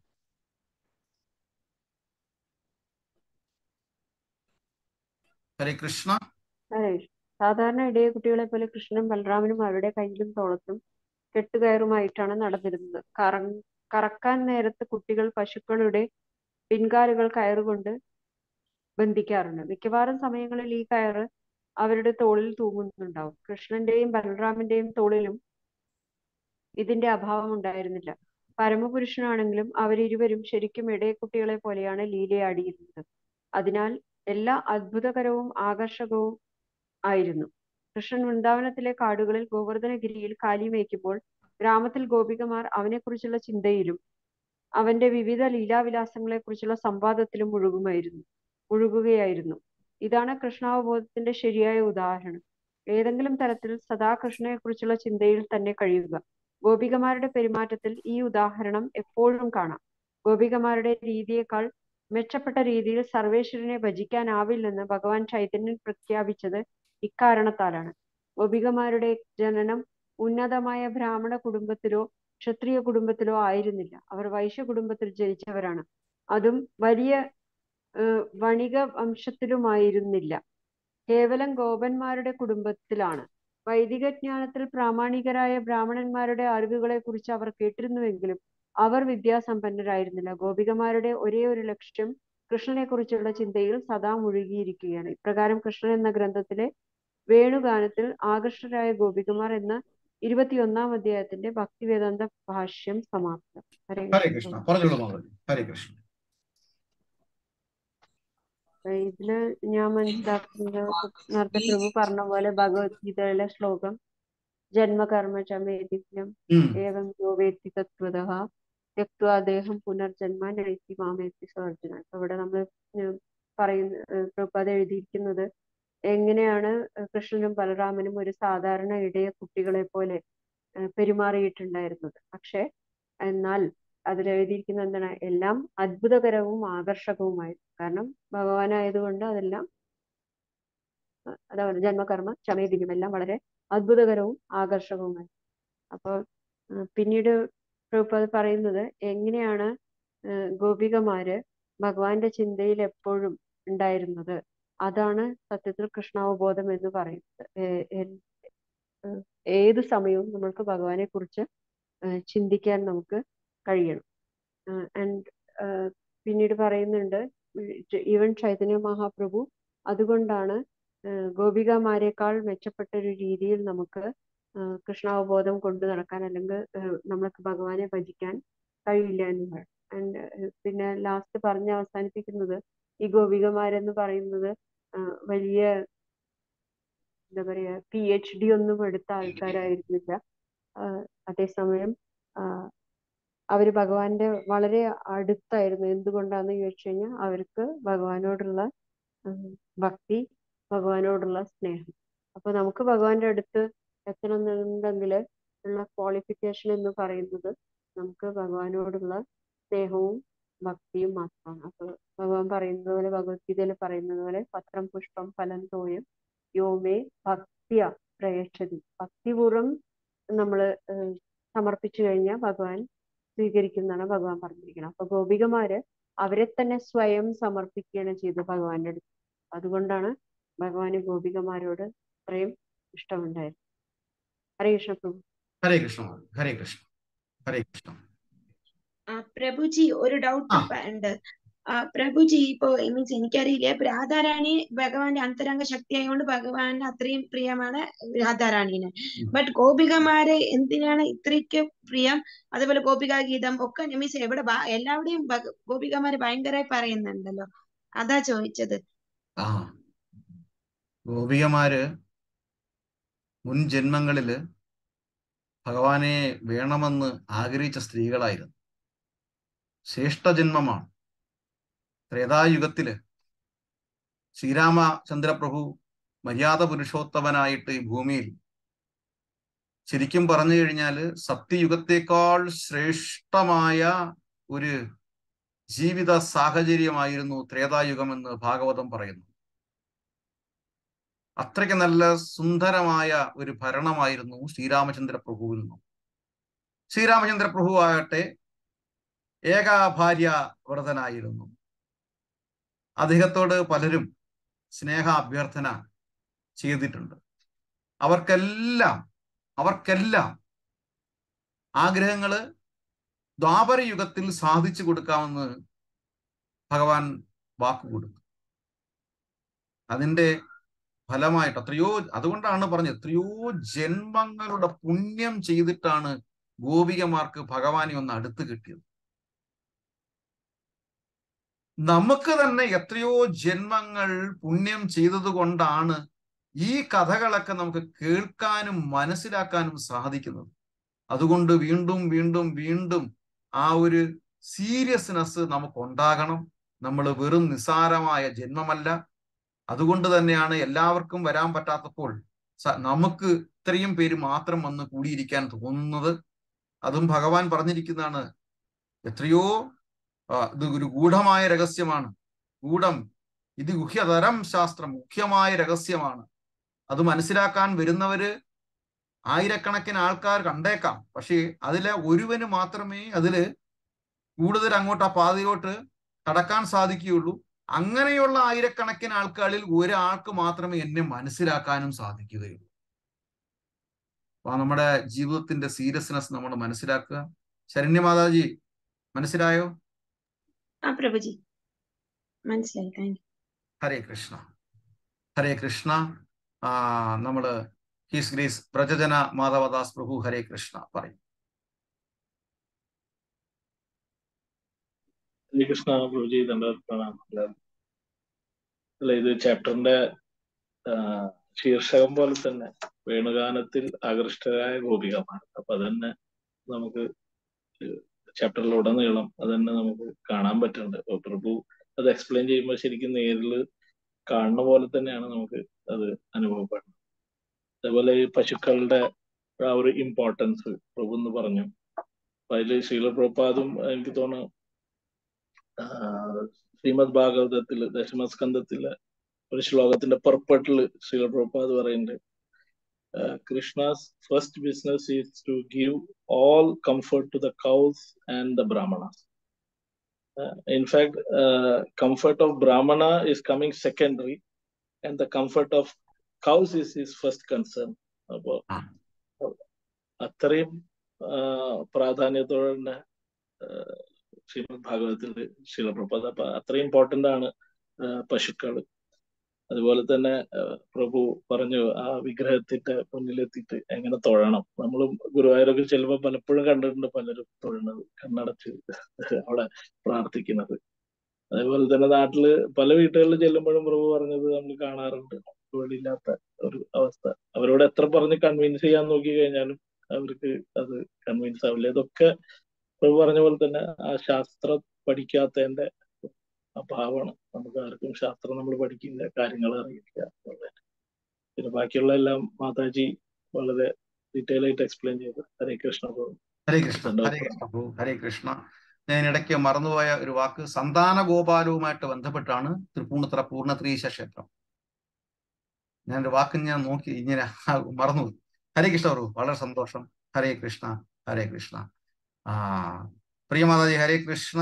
ഹരേ കൃഷ്ണ ഹരേ കൃഷ്ണ. സാധാരണ ഇടയ കുട്ടികളെ പോലെ കൃഷ്ണനും ബലറാമനും അവരുടെ കയ്യിലും തോളത്തും കെട്ടുകയറുമായിട്ടാണ് നടന്നിരുന്നത് കറ കറക്കാൻ നേരത്ത് കുട്ടികൾ പശുക്കളുടെ പിൻകാലുകൾ കയറുകൊണ്ട് ബന്ധിക്കാറുണ്ട് മിക്കവാറും സമയങ്ങളിൽ ഈ കയറ് അവരുടെ തോളിൽ തൂങ്ങുന്നുണ്ടാവും കൃഷ്ണന്റെയും ബലറാമിന്റെയും തോളിലും ഇതിന്റെ അഭാവം ഉണ്ടായിരുന്നില്ല പരമപുരുഷനാണെങ്കിലും അവരിരുവരും ശരിക്കും ഇടയക്കുട്ടികളെ പോലെയാണ് ലീലയാടിയിരുന്നത് അതിനാൽ എല്ലാ അത്ഭുതകരവും ആകർഷകവും ആയിരുന്നു കൃഷ്ണൻ വൃന്ദാവനത്തിലെ കാടുകളിൽ ഗോവർദ്ധനഗിരിയിൽ കാലിമേയ്ക്കുമ്പോൾ ഗ്രാമത്തിൽ ഗോപികമാർ അവനെക്കുറിച്ചുള്ള ചിന്തയിലും അവന്റെ വിവിധ ലീലാവിലാസങ്ങളെക്കുറിച്ചുള്ള സംവാദത്തിലും മുഴുകുമായിരുന്നു മുഴുകുകയായിരുന്നു ഇതാണ് കൃഷ്ണാവബോധത്തിന്റെ ശരിയായ ഉദാഹരണം ഏതെങ്കിലും തരത്തിൽ സദാ കൃഷ്ണനെക്കുറിച്ചുള്ള ചിന്തയിൽ തന്നെ കഴിയുക ഗോപികമാരുടെ പെരുമാറ്റത്തിൽ ഈ ഉദാഹരണം എപ്പോഴും കാണാം ഗോപികമാരുടെ രീതിയേക്കാൾ മെച്ചപ്പെട്ട രീതിയിൽ സർവേശ്വരനെ ഭജിക്കാനാവില്ലെന്ന് ഭഗവാൻ ചൈതന്യൻ പ്രഖ്യാപിച്ചത് ഇക്കാരണത്താലാണ് ഗോപികമാരുടെ ജനനം ഉന്നതമായ ബ്രാഹ്മണ കുടുംബത്തിലോ ക്ഷത്രിയ കുടുംബത്തിലോ ആയിരുന്നില്ല അവർ വൈശ്യ കുടുംബത്തിൽ ജനിച്ചവരാണ് അതും വലിയ ഏഹ് വണിക വംശത്തിലുമായിരുന്നില്ല കേവലം ഗോപന്മാരുടെ കുടുംബത്തിലാണ് വൈദിക ജ്ഞാനത്തിൽ പ്രാമാണികരായ ബ്രാഹ്മണന്മാരുടെ അറിവുകളെ കുറിച്ച് അവർ കേട്ടിരുന്നുവെങ്കിലും അവർ വിദ്യാസമ്പന്നരായിരുന്നില്ല ഗോപികമാരുടെ ഒരേ ഒരു ലക്ഷ്യം കൃഷ്ണനെ കുറിച്ചുള്ള ചിന്തയിൽ സദാ മുഴുകിയിരിക്കുകയാണ് ഇപ്രകാരം കൃഷ്ണൻ എന്ന ഗ്രന്ഥത്തിലെ വേണുഗാനത്തിൽ ആകർഷകരായ ഗോപികമാർ എന്ന ഇരുപത്തിയൊന്നാം അധ്യായത്തിന്റെ ഭക്തിവേദാന്ത ഭാഷ്യം സമാപ്തം ഹരേ ഹരേ കൃഷ്ണ കൃഷ്ണ പറഞ്ഞോളൂ മാധവൻ ഹരേ കൃഷ്ണ അപ്പൊ ഇതില് ഞാൻ മനസ്സിലാക്കുന്നത് നേരത്തെ പ്രഭു പറഞ്ഞ പോലെ ഭഗവത്ഗീതയിലെ ശ്ലോകം ജന്മകർമ്മ ചമേദിവ്യം ഉം ഏവം യോ വേത്തി തത്വതഃ ത്യക്ത്വാ ദേഹം പുനർജന്മ നൈത്തി മാമേത്തി സർജന അപ്പൊ ഇവിടെ നമ്മൾ പറയുന്ന ഏഹ് പ്രഭുപാദ എഴുതിയിരിക്കുന്നത് എങ്ങനെയാണ് കൃഷ്ണനും ബലറാമനും ഒരു സാധാരണ ഇടയ കുട്ടികളെ പോലെ ഏഹ് പെരുമാറിയിട്ടുണ്ടായിരുന്നത് പക്ഷെ എന്നാൽ അതിൽ എഴുതിയിരിക്കുന്നത് എന്താണ് എല്ലാം അത്ഭുതകരവും ആകർഷകവുമായിരുന്നു കാരണം ഭഗവാനായതുകൊണ്ട് അതെല്ലാം അഹ് അതാ പറയുക ജന്മകർമ്മ ചമയദിനം എല്ലാം വളരെ അത്ഭുതകരവും ആകർഷകവുമായി അപ്പോൾ ഏഹ് പിന്നീട് പ്രഭുപാദ് പറയുന്നത് എങ്ങനെയാണ് ഏഹ് ഗോപികമാര് ഭഗവാന്റെ ചിന്തയിൽ എപ്പോഴും ഉണ്ടായിരുന്നത് അതാണ് സത്യത്തിൽ കൃഷ്ണാവബോധം എന്ന് പറയുന്നത് ഏ- എൻ- ഏഹ് ഏത് സമയവും നമ്മൾക്ക് ഭഗവാനെ കുറിച്ച് ചിന്തിക്കാൻ നമുക്ക് കഴിയണം ആൻഡ് പിന്നീട് പറയുന്നുണ്ട് ഈവൻ ചൈതന്യ മഹാപ്രഭു അതുകൊണ്ടാണ് ഏഹ് ഗോപികമാരെക്കാൾ മെച്ചപ്പെട്ട ഒരു രീതിയിൽ നമുക്ക് ഏഹ് കൃഷ്ണാവബോധം കൊണ്ടു നടക്കാൻ അല്ലെങ്കിൽ ഏഹ് നമ്മൾക്ക് ഭഗവാനെ ഭജിക്കാൻ കഴിയില്ല എന്ന് പറയും ആൻഡ് പിന്നെ ലാസ്റ്റ് പറഞ്ഞ് അവസാനിപ്പിക്കുന്നത് ഈ ഗോപികമാരെന്ന് പറയുന്നത് ആഹ് വലിയ എന്താ പറയാ പി എച്ച് ഡി ഒന്നും എടുത്ത ആൾക്കാരായിരുന്നില്ല ആഹ് അതേസമയം ആഹ് അവര് ഭഗവാന്റെ വളരെ അടുത്തായിരുന്നു എന്തുകൊണ്ടാന്ന് ചോദിച്ചു കഴിഞ്ഞാൽ അവർക്ക് ഭഗവാനോടുള്ള ഉം, ഭക്തി ഭഗവാനോടുള്ള സ്നേഹം അപ്പൊ നമുക്ക് ഭഗവാന്റെ അടുത്ത് എത്തണമെന്നുണ്ടെങ്കിൽ ഉള്ള ക്വാളിഫിക്കേഷൻ എന്ന് പറയുന്നത് നമുക്ക് ഭഗവാനോടുള്ള സ്നേഹവും ഭക്തിയും മാത്രമാണ് അപ്പൊ ഭഗവാൻ പറയുന്നത് പോലെ ഭഗവത്ഗീതയിൽ പറയുന്നത് പോലെ പത്രം പുഷ്പം ഫലം തോയം യോമേ ഭക്തിയ പ്രയച്ഛതി ഭക്തിപൂർവ്വം നമ്മള് ഏഹ് സമർപ്പിച്ചു കഴിഞ്ഞാൽ ഭഗവാൻ സ്വീകരിക്കുന്നതാണ് ഭഗവാൻ പറഞ്ഞിരിക്കുന്നത് അപ്പൊ ഗോപികമാര് അവരെ തന്നെ സ്വയം സമർപ്പിക്കുകയാണ് ചെയ്തത് ഭഗവാന്റെ അടുത്ത് അതുകൊണ്ടാണ് ഭഗവാന് ഗോപികമാരോട് അത്രയും ഇഷ്ടമുണ്ടായത് ഹരേ കൃഷ്ണ പ്രഭു ഹരേ കൃഷ്ണ മാധവൻ ഹരേ കൃഷ്ണ ഹരേ കൃഷ്ണ ആ പ്രഭുജി ഒരു ഡൗട്ട് ആ ഉണ്ട് ആ പ്രഭുജി ഇപ്പോ മീൻസ് എനിക്കറിയില്ല ഇപ്പൊ രാധാറാണി ഭഗവാന്റെ അന്തരംഗ ശക്തി ആയതുകൊണ്ട് ഭഗവാന്റെ അത്രയും പ്രിയമാണ് രാധാറാണീനെ ഉം. ബട്ട് ഗോപികമാരെ എന്തിനാണ് ഇത്രയ്ക്ക് പ്രിയം അതുപോലെ ഗോപികാ ഗീതം ഒക്കെ മീൻസ് എവിടെ ഭ- എല്ലാവിടെയും ഭഗ- ഗോപികമാര് ഭയങ്കരമായി പറയുന്നുണ്ടല്ലോ അതാ ചോദിച്ചത് ആ ഗോപികമാര് മുൻ ജന്മങ്ങളില് ഭഗവാനെ വേണമെന്ന് ആഗ്രഹിച്ച സ്ത്രീകളായിരുന്നു ശ്രേഷ്ഠജന്മമാണ് ത്രേതായുഗത്തില് ശ്രീരാമചന്ദ്രപ്രഭു മര്യാദ പുരുഷോത്തമനായിട്ട് ഈ ഭൂമിയിൽ ശരിക്കും പറഞ്ഞു കഴിഞ്ഞാല് സത്യയുഗത്തേക്കാൾ ശ്രേഷ്ഠമായ ഒരു ജീവിത സാഹചര്യമായിരുന്നു ത്രേതായുഗമെന്ന് ഭാഗവതം പറയുന്നു അത്രയ്ക്ക് നല്ല സുന്ദരമായ ഒരു ഭരണമായിരുന്നു ശ്രീരാമചന്ദ്ര പ്രഭുവിൽ നിന്നും ശ്രീരാമചന്ദ്ര പ്രഭു ആകട്ടെ ഏക ഭാര്യ വ്രതനായിരുന്നു അദ്ദേഹത്തോട് പലരും സ്നേഹ അഭ്യർത്ഥന ചെയ്തിട്ടുണ്ട് അവർക്കെല്ലാം അവർക്കെല്ലാം ആഗ്രഹങ്ങള് ദ്വാപര യുഗത്തിൽ സാധിച്ചു കൊടുക്കാമെന്ന് ഭഗവാൻ വാക്ക് കൊടുത്തു അതിന്റെ ഫലമായിട്ട് എത്രയോ അതുകൊണ്ടാണ് പറഞ്ഞത് എത്രയോ ജന്മങ്ങളുടെ പുണ്യം ചെയ്തിട്ടാണ് ഗോപികമാർക്ക് ഭഗവാനെ ഒന്ന് അടുത്ത് കിട്ടിയത് നമുക്ക് തന്നെ എത്രയോ ജന്മങ്ങൾ പുണ്യം ചെയ്തത് കൊണ്ടാണ് ഈ കഥകളൊക്കെ നമുക്ക് കേൾക്കാനും മനസ്സിലാക്കാനും സാധിക്കുന്നത് അതുകൊണ്ട് വീണ്ടും വീണ്ടും വീണ്ടും ആ ഒരു സീരിയസ്നെസ് നമുക്ക് ഉണ്ടാകണം നമ്മൾ വെറും നിസ്സാരമായ ജന്മമല്ല അതുകൊണ്ട് തന്നെയാണ് എല്ലാവർക്കും വരാൻ പറ്റാത്തപ്പോൾ നമുക്ക് ഇത്രയും പേര് മാത്രം വന്ന് കൂടിയിരിക്കാൻ തോന്നുന്നത് അതും ഭഗവാൻ പറഞ്ഞിരിക്കുന്നതാണ് എത്രയോ ഇത് ഒരു ഗൂഢമായ രഹസ്യമാണ് ഗൂഢം ഇത് ഗുഹ്യതരം ശാസ്ത്രം മുഖ്യമായ രഹസ്യമാണ് അത് മനസ്സിലാക്കാൻ വരുന്നവര് ആയിരക്കണക്കിന് ആൾക്കാർ കണ്ടേക്കാം പക്ഷേ അതിലെ ഒരുവന് മാത്രമേ അതില് കൂടുതൽ അങ്ങോട്ട് ആ പാതയിലോട്ട് കടക്കാൻ സാധിക്കുകയുള്ളൂ അങ്ങനെയുള്ള ആയിരക്കണക്കിന് ആൾക്കാരിൽ ഒരാൾക്ക് മാത്രമേ എന്നെ മനസ്സിലാക്കാനും സാധിക്കുകയുള്ളൂ അപ്പൊ നമ്മുടെ ജീവിതത്തിന്റെ സീരിയസ്നെസ് നമ്മൾ മനസ്സിലാക്കുക ശരണ്യമാതാജി മനസ്സിലായോ ആ പ്രഭുജി മനസ്സിലായി താങ്ക് യു ഹരേ കൃഷ്ണ ഹരേ കൃഷ്ണ ആ നമ്മള് ഹീസ് ഗ്രീസ് പ്രജജന മാധവദാസ് പ്രഭു ഹരേ കൃഷ്ണ പറയും ശ്രീകൃഷ്ണ പ്രഭുജി അല്ല ഇത് ചാപ്റ്ററിന്റെ ശീർഷകം പോലെ തന്നെ വേണുഗാനത്തിൽ ആകൃഷ്ടരായ ഗോപികമാർ അപ്പൊ അതന്നെ നമുക്ക് ചാപ്റ്ററിലുടനീളം അതന്നെ നമുക്ക് കാണാൻ പറ്റുന്നുണ്ട് അപ്പൊ പ്രഭു അത് എക്സ്പ്ലെയിൻ ചെയ്യുമ്പോൾ ശരിക്കും നേരിൽ കാണുന്ന പോലെ തന്നെയാണ് നമുക്ക് അത് അനുഭവപ്പെടുന്നത് അതേപോലെ ഈ പശുക്കളുടെ ആ ഒരു ഇമ്പോർട്ടൻസ് പ്രഭു എന്ന് പറഞ്ഞു അപ്പൊ അതിൽ ശീലപ്രപാദും എനിക്ക് തോന്നുന്നു ശ്രീമദ് ഭാഗവതത്തില് ദശമസ്കന്ധത്തില് ഒരു ശ്ലോകത്തിന്റെ പർപ്പട്ടില് ശീലപ്രപാദ് പറയുന്നുണ്ട് Krishna's first business is to give all comfort to the cows and the brahmanas. Uh, in fact, uh, comfort of brahmana is coming secondary, and the comfort of cows is his first concern. അപ്പോൾ അത്രയും പ്രാധാന്യത്തോടെ തന്നെ ശ്രീമദ് ഭാഗവതത്തിൽ ശിലപ്രപാദ അപ്പൊ അത്രയും important ആണ് പശുക്കൾ അതുപോലെ തന്നെ പ്രഭു പറഞ്ഞു ആ വിഗ്രഹത്തിന്റെ മുന്നിലെത്തിയിട്ട് എങ്ങനെ തൊഴണം നമ്മളും ഗുരുവായൂരൊക്കെ ചെല്ലുമ്പോൾ പലപ്പോഴും കണ്ടിട്ടുണ്ട് പലരും തൊഴുന്നത് കണ്ണടച്ച് അവിടെ പ്രാർത്ഥിക്കുന്നത് അതേപോലെ തന്നെ നാട്ടില് പല വീട്ടുകളിൽ ചെല്ലുമ്പോഴും പ്രഭു പറഞ്ഞത് നമ്മൾ കാണാറുണ്ട് തൊഴിലില്ലാത്ത ഒരു അവസ്ഥ അവരോട് എത്ര പറഞ്ഞ് കൺവിൻസ് ചെയ്യാൻ നോക്കി കഴിഞ്ഞാലും അവർക്ക് അത് കൺവിൻസ് ആവില്ല ഇതൊക്കെ പ്രഭു പറഞ്ഞ പോലെ തന്നെ ആ ശാസ്ത്രം പഠിക്കാത്തതിന്റെ അഭാവമാണ് നമുക്ക് ആർക്കും ശാസ്ത്രം നമ്മൾ പഠിക്കില്ല കാര്യങ്ങൾ അറിയില്ല പിന്നെ ബാക്കിയുള്ള എല്ലാം മാതാജി വളരെ ഡീറ്റെയിൽ ആയിട്ട് എക്സ്പ്ലെയിൻ ചെയ്തു ഹരേ കൃഷ്ണ ഹരേ കൃഷ്ണ ഹരേ കൃഷ്ണ ഹരേ കൃഷ്ണ ഞാൻ ഇടയ്ക്ക് മറന്നുപോയ ഒരു വാക്ക് സന്താന ഗോപാലവുമായിട്ട് ബന്ധപ്പെട്ടാണ് തൃപ്പൂണിത്തറ പൂർണ്ണത്രീശ ക്ഷേത്രം ഞാനൊരു വാക്ക് ഞാൻ നോക്കി ഇങ്ങനെ മറന്നുപോയി ഹരേ കൃഷ്ണ പ്രഭു വളരെ സന്തോഷം ഹരേ കൃഷ്ണ ഹരേ കൃഷ്ണ ആ പ്രിയമാതാജി ഹരേ കൃഷ്ണ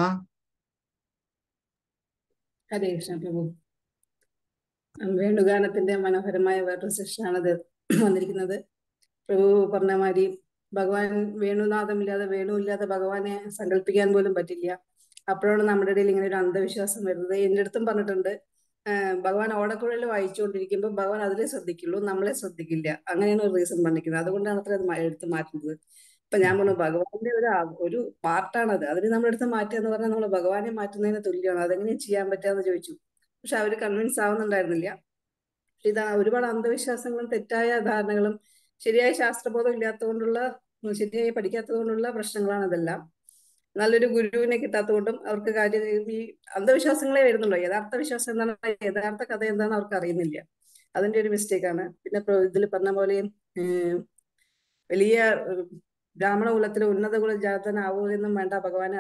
ഹരേ കൃഷ്ണ പ്രഭു വേണുഗാനത്തിന്റെ മനോഹരമായ വേറൊരു സെഷനാണത് വന്നിരിക്കുന്നത് പ്രഭു പറഞ്ഞ മാതിരി ഭഗവാൻ വേണുനാഥമില്ലാതെ വേണുവില്ലാതെ ഭഗവാനെ സങ്കല്പിക്കാൻ പോലും പറ്റില്ല അപ്പോഴാണ് നമ്മുടെ ഇടയിൽ ഇങ്ങനെ ഒരു അന്ധവിശ്വാസം വരുന്നത് എൻ്റെ അടുത്തും പറഞ്ഞിട്ടുണ്ട് ഭഗവാൻ ഓടക്കുഴൽ വായിച്ചുകൊണ്ടിരിക്കുമ്പോൾ ഭഗവാൻ അതിലെ ശ്രദ്ധിക്കുള്ളൂ നമ്മളെ ശ്രദ്ധിക്കില്ല അങ്ങനെയാണ് ഒരു റീസൺ പറഞ്ഞിരിക്കുന്നത് അതുകൊണ്ടാണ് അത്ര അത് എടുത്ത് മാറ്റുന്നത് ഇപ്പൊ ഞാൻ പറഞ്ഞു ഭഗവാന്റെ ഒരു ഒരു പാർട്ടാണത് അതിന് നമ്മൾ എടുത്ത് മാറ്റുക എന്ന് പറഞ്ഞാൽ നമ്മൾ ഭഗവാനെ മാറ്റുന്നതിന് തുല്യമാണ് അതെങ്ങനെ ചെയ്യാൻ പറ്റാന്ന് ചോദിച്ചു പക്ഷെ അവര് കൺവിൻസ് ആവുന്നുണ്ടായിരുന്നില്ല ഇതാ ഒരുപാട് അന്ധവിശ്വാസങ്ങളും തെറ്റായ ധാരണകളും ശരിയായ ശാസ്ത്രബോധം ഇല്ലാത്തതുകൊണ്ടുള്ള ശരിയായി പഠിക്കാത്തത് കൊണ്ടുള്ള പ്രശ്നങ്ങളാണ് ഇതെല്ലാം നല്ലൊരു ഗുരുവിനെ കിട്ടാത്തതുകൊണ്ടും അവർക്ക് കാര്യം ഈ അന്ധവിശ്വാസങ്ങളെ വരുന്നുള്ളൂ യഥാർത്ഥ വിശ്വാസം എന്താണ് യഥാർത്ഥ കഥ എന്താണെന്ന് അവർക്ക് അറിയുന്നില്ല അതിന്റെ ഒരു മിസ്റ്റേക്കാണ് പിന്നെ ഇതിൽ പറഞ്ഞ പോലെ വലിയ ബ്രാഹ്മണ കുലത്തിലെ ഉന്നത കുല ജാതനാവൂ എന്നും വേണ്ട ഭഗവാനെ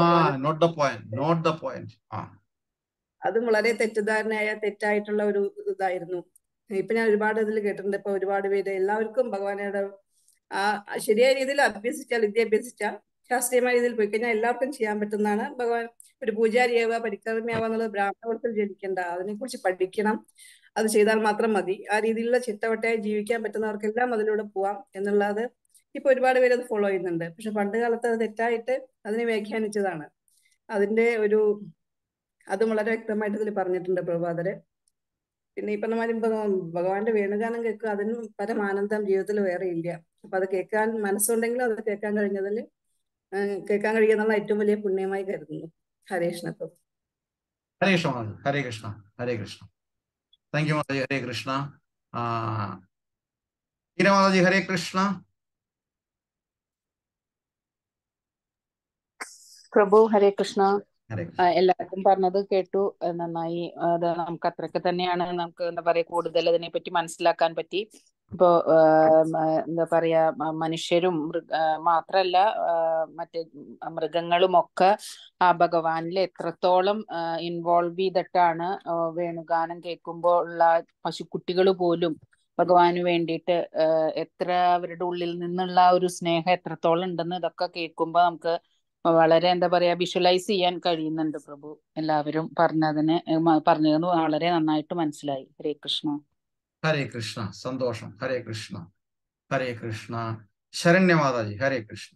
അറിയാം അതും വളരെ തെറ്റിദ്ധാരണയായ തെറ്റായിട്ടുള്ള ഒരു ഇതായിരുന്നു ഇപ്പൊ ഞാൻ ഒരുപാട് ഇതിൽ കേട്ടിട്ടുണ്ട് ഇപ്പൊ ഒരുപാട് പേര് എല്ലാവർക്കും ഭഗവാനയുടെ ആ ശരിയായ രീതിയിൽ അഭ്യസിച്ചാൽ വിദ്യ അഭ്യസിച്ചാൽ ശാസ്ത്രീയമായ രീതിയിൽ പോയി കഴിഞ്ഞാൽ എല്ലാവർക്കും ചെയ്യാൻ പറ്റുന്നതാണ് ഭഗവാൻ ഒരു പൂജാരിയാവുക പരിക്രമയാവുക എന്നുള്ളത് ബ്രാഹ്മണ കുലത്തിൽ ജനിക്കേണ്ട അതിനെക്കുറിച്ച് പഠിക്കണം അത് ചെയ്താൽ മാത്രം മതി ആ രീതിയിലുള്ള ചിട്ടവട്ടയായി ജീവിക്കാൻ പറ്റുന്നവർക്കെല്ലാം അതിലൂടെ പോവാം എന്നുള്ളത് ഇപ്പൊ ഒരുപാട് പേര് അത് ഫോളോ ചെയ്യുന്നുണ്ട് പക്ഷെ പണ്ട് കാലത്ത് അത് തെറ്റായിട്ട് അതിനെ വ്യാഖ്യാനിച്ചതാണ് അതിന്റെ ഒരു അതും വളരെ വ്യക്തമായിട്ട് ഇതിൽ പറഞ്ഞിട്ടുണ്ട് പ്രഭാതര് പിന്നെ ഈ പറഞ്ഞ മാതിരി ഭഗവാൻ ഭഗവാന്റെ വേണുഗാനം കേൾക്കുക അതിനും പരമാനന്ദം ജീവിതത്തിൽ വേറെ ഇല്ല അപ്പൊ അത് കേൾക്കാൻ മനസ്സുണ്ടെങ്കിലും അത് കേൾക്കാൻ കഴിഞ്ഞതിൽ കേൾക്കാൻ കഴിയുന്നുള്ള ഏറ്റവും വലിയ പുണ്യമായി കരുതുന്നു ഹരേ കൃഷ്ണ പ്രഭു ഹരേ കൃഷ്ണ മാതാജി ഹരേ കൃഷ്ണ ഹരേ കൃഷ്ണ താങ്ക് യു മാതാജി ഹരേ കൃഷ്ണ ആ ഹീര മാതാജി ഹരേ കൃഷ്ണ പ്രഭു ഹരേ കൃഷ്ണ ഹരേ ആ, എല്ലാവർക്കും പറഞ്ഞത് കേട്ടു ആ, നന്നായി അത് നമുക്ക് അത്രയൊക്കെ തന്നെയാണ് നമുക്ക് എന്താ പറയാ കൂടുതൽ അതിനെ പറ്റി മനസ്സിലാക്കാൻ പറ്റി ഇപ്പോ ആ, മ, എന്താ പറയാ മ- മനുഷ്യരും മൃഗ ആ, മാത്രല്ല ആ, മറ്റ് മൃഗങ്ങളും ഒക്കെ ആ ഭഗവാനിൽ എത്രത്തോളം ഇൻവോൾവ് ചെയ്തിട്ടാണ് ആ, വേണുഗാനം കേൾക്കുമ്പോൾ ഉള്ള പശുക്കുട്ടികൾ പോലും ഭഗവാന് വേണ്ടിയിട്ട് ആ, എത്ര അവരുടെ ഉള്ളിൽ നിന്നുള്ള ആ ഒരു സ്നേഹം എത്രത്തോളം ഉണ്ടെന്ന് ഇതൊക്കെ കേൾക്കുമ്പോൾ നമുക്ക് വളരെ എന്താ പറയാ വിഷ്വലൈസ് ചെയ്യാൻ കഴിയുന്നുണ്ട് പ്രഭു എല്ലാവരും പറഞ്ഞതിന് ഏ, മ- പറഞ്ഞതെന്ന് വളരെ നന്നായിട്ട് മനസ്സിലായി ഹരേ കൃഷ്ണ ഹരേ കൃഷ്ണ സന്തോഷം ഹരേ കൃഷ്ണ ഹരേ കൃഷ്ണ ശരണ്യ മാതാജി ഹരേ കൃഷ്ണ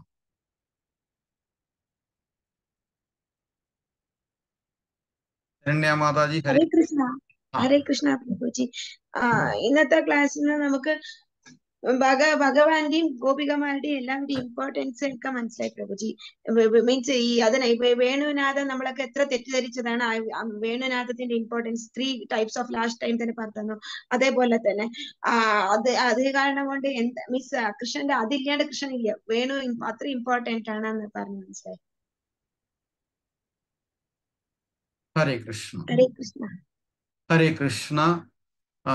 ശരണ്യ മാതാജി ഹരേ ഹരേ കൃഷ്ണ ആ ഹരേ കൃഷ്ണ പ്രഭുജി ആ ഇന്നത്തെ ക്ലാസ്സിൽ നിന്ന് നമുക്ക് ഭഗ ഭഗവാന്റെയും ഗോപികമാരുടെയും എല്ലാവരുടെയും ഇമ്പോർട്ടൻസ് ഒക്കെ മനസ്സിലായി പ്രഭുജി മീൻസ് ഈ അതിനെ ഇപ്പൊ വേണുനാഥം നമ്മളൊക്കെ എത്ര തെറ്റിദ്ധരിച്ചതാണ് ആ ആ വേണുനാഥത്തിന്റെ importance three types of last time തന്നെ പറഞ്ഞു അതേപോലെ തന്നെ ആ അത് അത് കാരണം കൊണ്ട് എന്താ മീൻസ് കൃഷ്ണന്റെ അതില്ലാണ്ട് കൃഷ്ണൻ ഇല്ല വേണു ഇം- അത്ര ഇമ്പോർട്ടന്റ് ആണെന്ന് പറഞ്ഞു മനസ്സിലായി ഹരേ കൃഷ്ണ ഹരേ കൃഷ്ണ ഹരേ കൃഷ്ണ ആ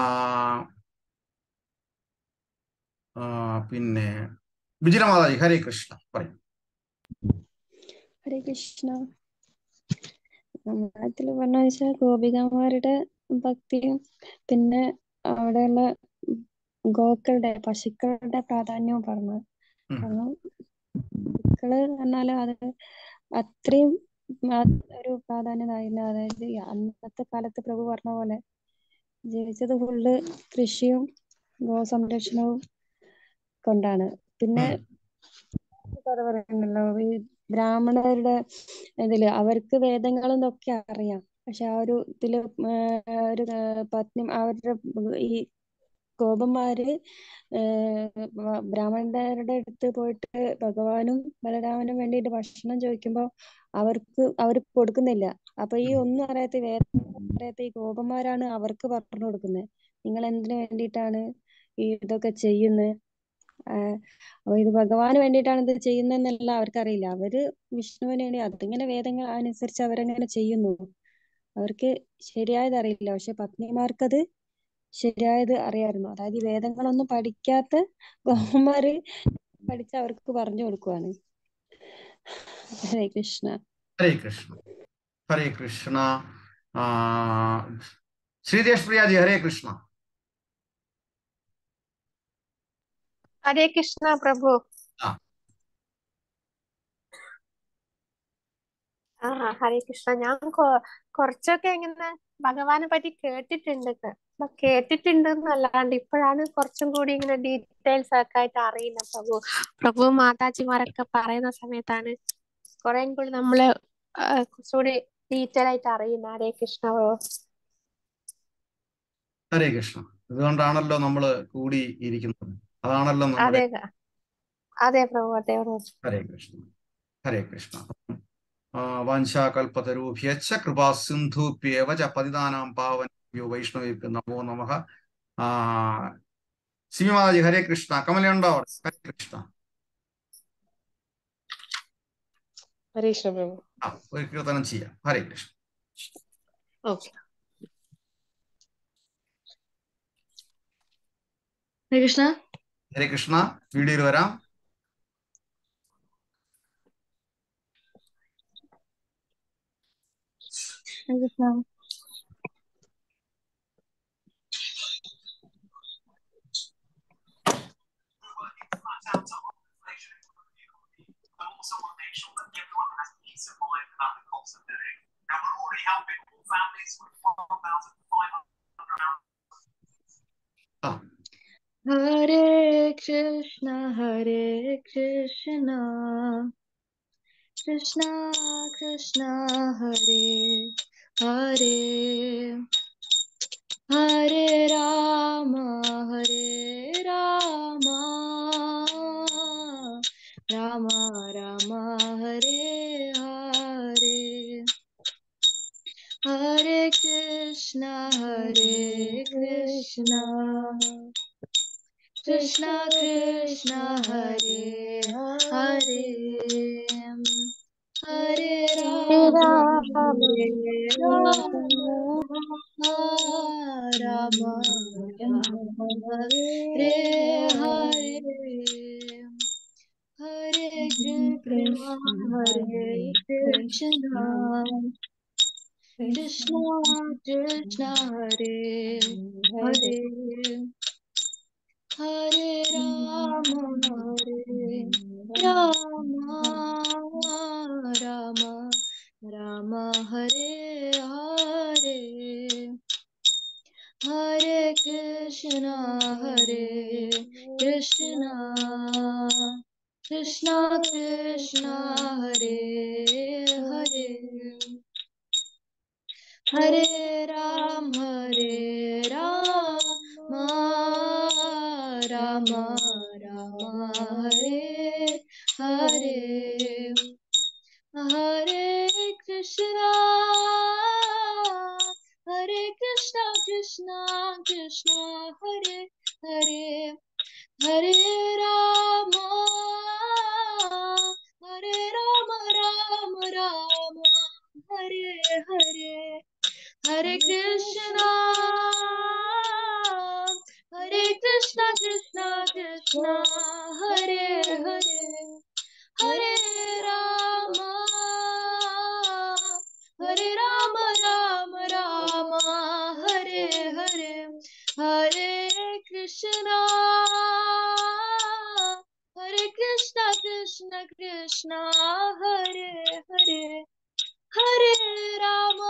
ആ, പിന്നെ വിജയ മാതാജി ഹരേ കൃഷ്ണ പറയും ഹരേ കൃഷ്ണ നമ്മളതില് പറഞ്ഞ വെച്ചാൽ ഗോപികമാരുടെ ഭക്തിയും പിന്നെ അവിടെയുള്ള ഗോക്കളുടെ പശുക്കളുടെ പ്രാധാന്യവും പറഞ്ഞു ഉം. കാരണം പശുക്കള് പറഞ്ഞാല് അത് അത്രയും ആ ഒരു പ്രാധാന്യമായിരുന്നു അതായത് ഈ അന്നത്തെ കാലത്ത് പ്രഭു പറഞ്ഞ പോലെ ജീവിച്ചത് ഫുള്ള് കൃഷിയും ഗോസംരക്ഷണവും കൊണ്ടാണ് പിന്നെ ഉം. കഥ പറയുന്നുണ്ടല്ലോ ഈ ബ്രാഹ്മണരുടെ ഇതില് അവർക്ക് വേദങ്ങളും ഇതൊക്കെ അറിയാം പക്ഷെ ആ ഒരു ഇതില് ആ ഒരു ആ, പത്നി അവരുടെ ഈ ഗോപന്മാര് ഏഹ് വ- ബ്രാഹ്മണരുടെ അടുത്ത് പോയിട്ട് ഭഗവാനും ബലരാമനും വേണ്ടിയിട്ട് ഭക്ഷണം ചോദിക്കുമ്പോൾ അവർക്ക് അവർ കൊടുക്കുന്നില്ല അപ്പൊ ഈ ഒന്നും അറിയാത്ത വേദം അറിയാത്ത ഈ ഗോപന്മാരാണ് അവർക്ക് പറഞ്ഞു കൊടുക്കുന്നത് നിങ്ങൾ എന്തിനു വേണ്ടിയിട്ടാണ് ഈ ഇതൊക്കെ ചെയ്യുന്നത് ആഹ് അപ്പൊ ഇത് ഭഗവാന് വേണ്ടിയിട്ടാണ് ഇത് ചെയ്യുന്നതെന്നല്ല അവർക്കറിയില്ല അവര് വിഷ്ണുവിന് വേണ്ടി അതിങ്ങനെ വേദങ്ങൾ അനുസരിച്ച് അവരങ്ങനെ ചെയ്യുന്നു അവർക്ക് ശരിയായത് അറിയില്ല പക്ഷെ പത്നിമാർക്കത് ശരിയായത് അറിയായിരുന്നു അതായത് ഈ വേദങ്ങളൊന്നും പഠിക്കാത്ത ഗോപന്മാര് പഠിച്ച് അവർക്ക് പറഞ്ഞു കൊടുക്കുവാണ് ഹരേ കൃഷ്ണ ഹരേ കൃഷ്ണ ഹരേ കൃഷ്ണ ആ ശ്രീദേശ് പ്രിയാജി ഹരേ കൃഷ്ണ ഹരേ കൃഷ്ണ പ്രഭു ആ ആ ഹരേ കൃഷ്ണ ഞാൻ കൊ- കുറച്ചൊക്കെ ഇങ്ങനെ ഭഗവാനെ പറ്റി കേട്ടിട്ടുണ്ട് ക- അപ്പൊ കേട്ടിട്ടുണ്ട് എന്നല്ലാണ്ട് ഇപ്പോഴാണ് കുറച്ചും കൂടി ഇങ്ങനെ ഡീറ്റെയിൽസ് ഒക്കെ ആയിട്ട് അറിയുന്നത് പ്രഭു പ്രഭു മാതാജിമാരൊക്കെ പറയുന്ന സമയത്താണ് കുറെ കൂടി നമ്മള് ആ, കുറച്ചുകൂടി ഡീറ്റെയിൽ ആയിട്ട് അറിയുന്നത് ഹരേ കൃഷ്ണ പ്രഭു ഹരേ കൃഷ്ണ ഇതുകൊണ്ടാണല്ലോ നമ്മൾ കൂടി ഇരിക്കുന്നത് അതാണല്ലോ നമ്മുടെ അതെ അതെ പ്രഭു അതെ പ്രഭു ഹരേ കൃഷ്ണ ഹരേ കൃഷ്ണ ആ, വാഞ്ചാകൽപതരൂഭ്യശ്ച കൃപാ സിന്ധുഭ്യേവ ച പതിതാനാം പാവനഭ്യോ വൈഷ്ണവേഭ്യോ നമോ നമഃ ആ സിമിമാതാജി ഹരേ കൃഷ്ണ കമലയുണ്ടോ അവിടെ? ഹരേ കൃഷ്ണ ഹരേ കൃഷ്ണ പ്രഭു ആ ഒരു കീർത്തനം ചെയ്യാം ഹരേ കൃഷ്ണ ഓക്കെ ഹരേ കൃഷ്ണ ഹരേ കൃഷ്ണ വീഡിയോയിൽ വരാം ഹരേ കൃഷ്ണ ആ ഹരേ കൃഷ്ണ ഹരേ കൃഷ്ണ കൃഷ്ണ കൃഷ്ണ ഹരേ ഹരേ ഹരേ രാമ ഹരേ രാമ രാമ രാമ ഹരേ ഹരേ ഹരേ കൃഷ്ണ ഹരേ കൃഷ്ണ കൃഷ്ണ കൃഷ്ണ ഹരേ ഹരേ ഹരേ രാമ ഹരേ രാമ രാമ ഹരേ ഹരേ ഹരേ കൃഷ്ണ ഹരേ കൃഷ്ണ കൃഷ്ണ കൃഷ്ണ ഹരേ ഹരേ ഹരേ രാമ ഹരേ രാമ രാമ രാമ ഹരേ ഹരേ ഹരേ കൃഷ്ണ ഹരേ കൃഷ്ണ കൃഷ്ണ കൃഷ്ണ ഹരേ ഹരേ ഹരേ രാം ഹരേ രാമ രാമ രാമ ഹരേ ഹരേ ഹരേ കൃഷ്ണ ഹരേ കൃഷ്ണ കൃഷ്ണ കൃഷ്ണ ഹരേ ഹരേ ഹരേ രാമ ഹരേ രാമ രാമ രാമ ഹരേ ഹരേ ഹരേ കൃഷ്ണ ഹരേ കൃഷ്ണ കൃഷ്ണ കൃഷ്ണ ഹരേ ഹരേ ഹരേ രാമ ഹരേ രാമ രാമ രാമ ഹരേ ഹരേ ഹരേ കൃഷ്ണ ഹരേ കൃഷ്ണ കൃഷ്ണ കൃഷ്ണ ഹരേ ഹരേ ഹരേ രാമ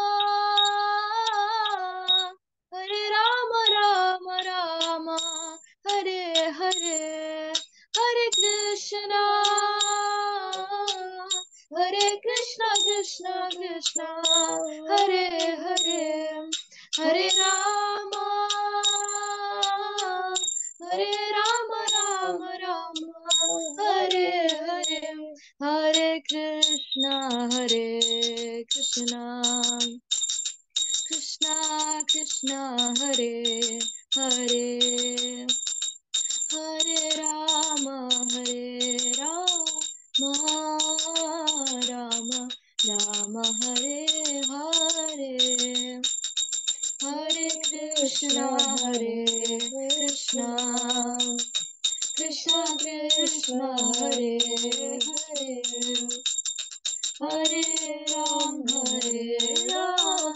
ഹരേ രാമ രാമ രാമ ഹരേ ഹരേ ഹരേ കൃഷ്ണ ഹരേ കൃഷ്ണ കൃഷ്ണ കൃഷ്ണ ഹരേ ഹരേ ഹരേ രാമ ഹരേ രാമ രാമ രാമ ഹരേ ഹരേ ഹരേ കൃഷ്ണ ഹരേ കൃഷ്ണ കൃഷ്ണ കൃഷ്ണ ഹരേ ഹരേ ഹരേ രാമ ഹരേ രാമ രാമ രാമ ഹരേ ഹരേ ഹരേ കൃഷ്ണ ഹരേ കൃഷ്ണ കൃഷ്ണ കൃഷ്ണ ഹരേ ഹരേ ഹരേ രാം ഹരേ രാമ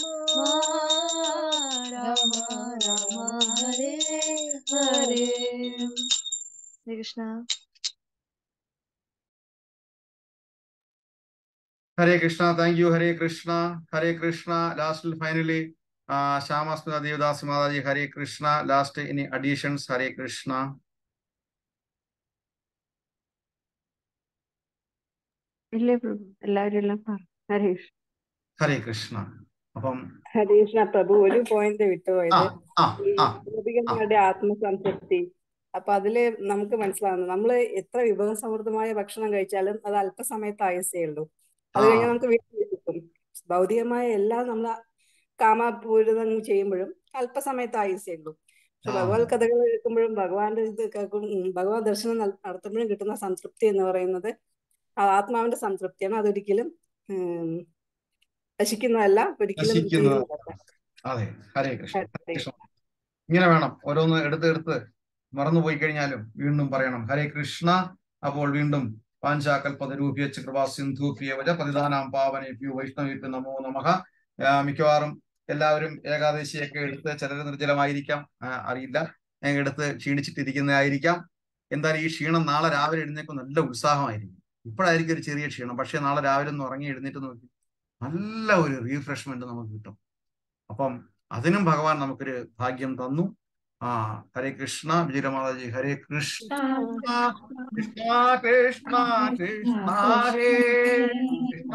രാമ രാമ ഹരേ ഹരേ ഹരേ കൃഷ്ണ ഹരേ കൃഷ്ണ താങ്ക് യു ഹരേ കൃഷ്ണ ഹരേ കൃഷ്ണ ലാസ്റ്റിൽ ഫൈനലി ശ്യാമസ്മിത ദേവദാസ് മാതാജി ഹരേ കൃഷ്ണ ലാസ്റ്റ് ഇനി അഡീഷൻസ് ഹരേ കൃഷ്ണ ഇല്ലേ പ്രഭു എല്ലാവരും എല്ലാം പറഞ്ഞു ഹരേ കൃഷ്ണ ഹരേ കൃഷ്ണ അപ്പം ഹരീഷ്ണ പ്രഭു ഒരു പോയിന്റ് ആ വിട്ടുപോയത് ആ ഈ ആ ആ ഗോപികമാരുടെ ആത്മസംതൃപ്തി അപ്പൊ അതില് നമുക്ക് മനസ്സിലാവുന്നു നമ്മൾ എത്ര വിഭവസമൃദ്ധമായ ഭക്ഷണം കഴിച്ചാലും അത് അല്പസമയത്ത് ആയുസേ ഉള്ളൂ ആ അത് കഴിഞ്ഞാൽ നമുക്ക് വീട്ടിൽ കിട്ടും ഭൗതികമായ എല്ലാം നമ്മൾ കാമപൂരിതം ചെയ്യുമ്പോഴും അല്പസമയത്ത് ആയുസേ ഉള്ളൂ പക്ഷെ ആ ഭഗവത് കഥകൾ കേൾക്കുമ്പോഴും ഭഗവാന്റെ ഇത് കേൾക്കും ഉം, ഭഗവത് ദർശനം നൽ- നടത്തുമ്പോഴും കിട്ടുന്ന സംതൃപ്തി എന്ന് പറയുന്നത് ആ ആത്മാവിന്റെ സംതൃപ്തിയാണ് അതൊരിക്കലും ഉം, നശിക്കുന്നതല്ല ഒരിക്കലും നശിക്കുന്നത് തീരുന്നതല്ല അതെ ഹരേ കൃഷ്ണ ഹരേ ഹരേ കൃഷ്ണ ഇങ്ങനെ വേണം ഓരോന്ന് എടുത്ത് എടുത്ത് മറന്നുപോയി കഴിഞ്ഞാലും വീണ്ടും പറയണം ഹരേ കൃഷ്ണ അപ്പോൾ വീണ്ടും പാഞ്ചാകൽപതരൂപ്യച്ച് കൃപാ സിന്ധൂപ്യവച പതിദാനാം പാവനേഭ്യോ വൈഷ്ണവേഭ്യോ നമോ നമഃ ആ, മിക്കവാറും എല്ലാവരും ഏകാദശിയൊക്കെ എടുത്ത് ചിലർ നിർജ്ജലമായിരിക്കാം ആ, അറിയില്ല ഏ, എടുത്ത് ക്ഷീണിച്ചിട്ടിരിക്കുന്നതായിരിക്കാം എന്തായാലും ഈ ക്ഷീണം നാളെ രാവിലെ എഴുന്നേൽക്കും നല്ല ഉത്സാഹമായിരിക്കും ഇപ്പോഴായിരിക്കും ഒരു ചെറിയ ക്ഷീണം പക്ഷെ നാളെ രാവിലെ ഒന്ന് ഉറങ്ങി എഴുന്നേറ്റ് നോക്കി നല്ല ഒരു റീഫ്രഷ്മെന്റ് നമുക്ക് കിട്ടും അപ്പം അതിനും ഭഗവാൻ നമുക്കൊരു ഭാഗ്യം തന്നു ആ ഹരേ കൃഷ്ണ വിജയമാതാജി ഹരേ കൃഷ്ണ കൃഷ്ണ കൃഷ്ണ കൃഷ്ണ ഹരേ കൃഷ്ണ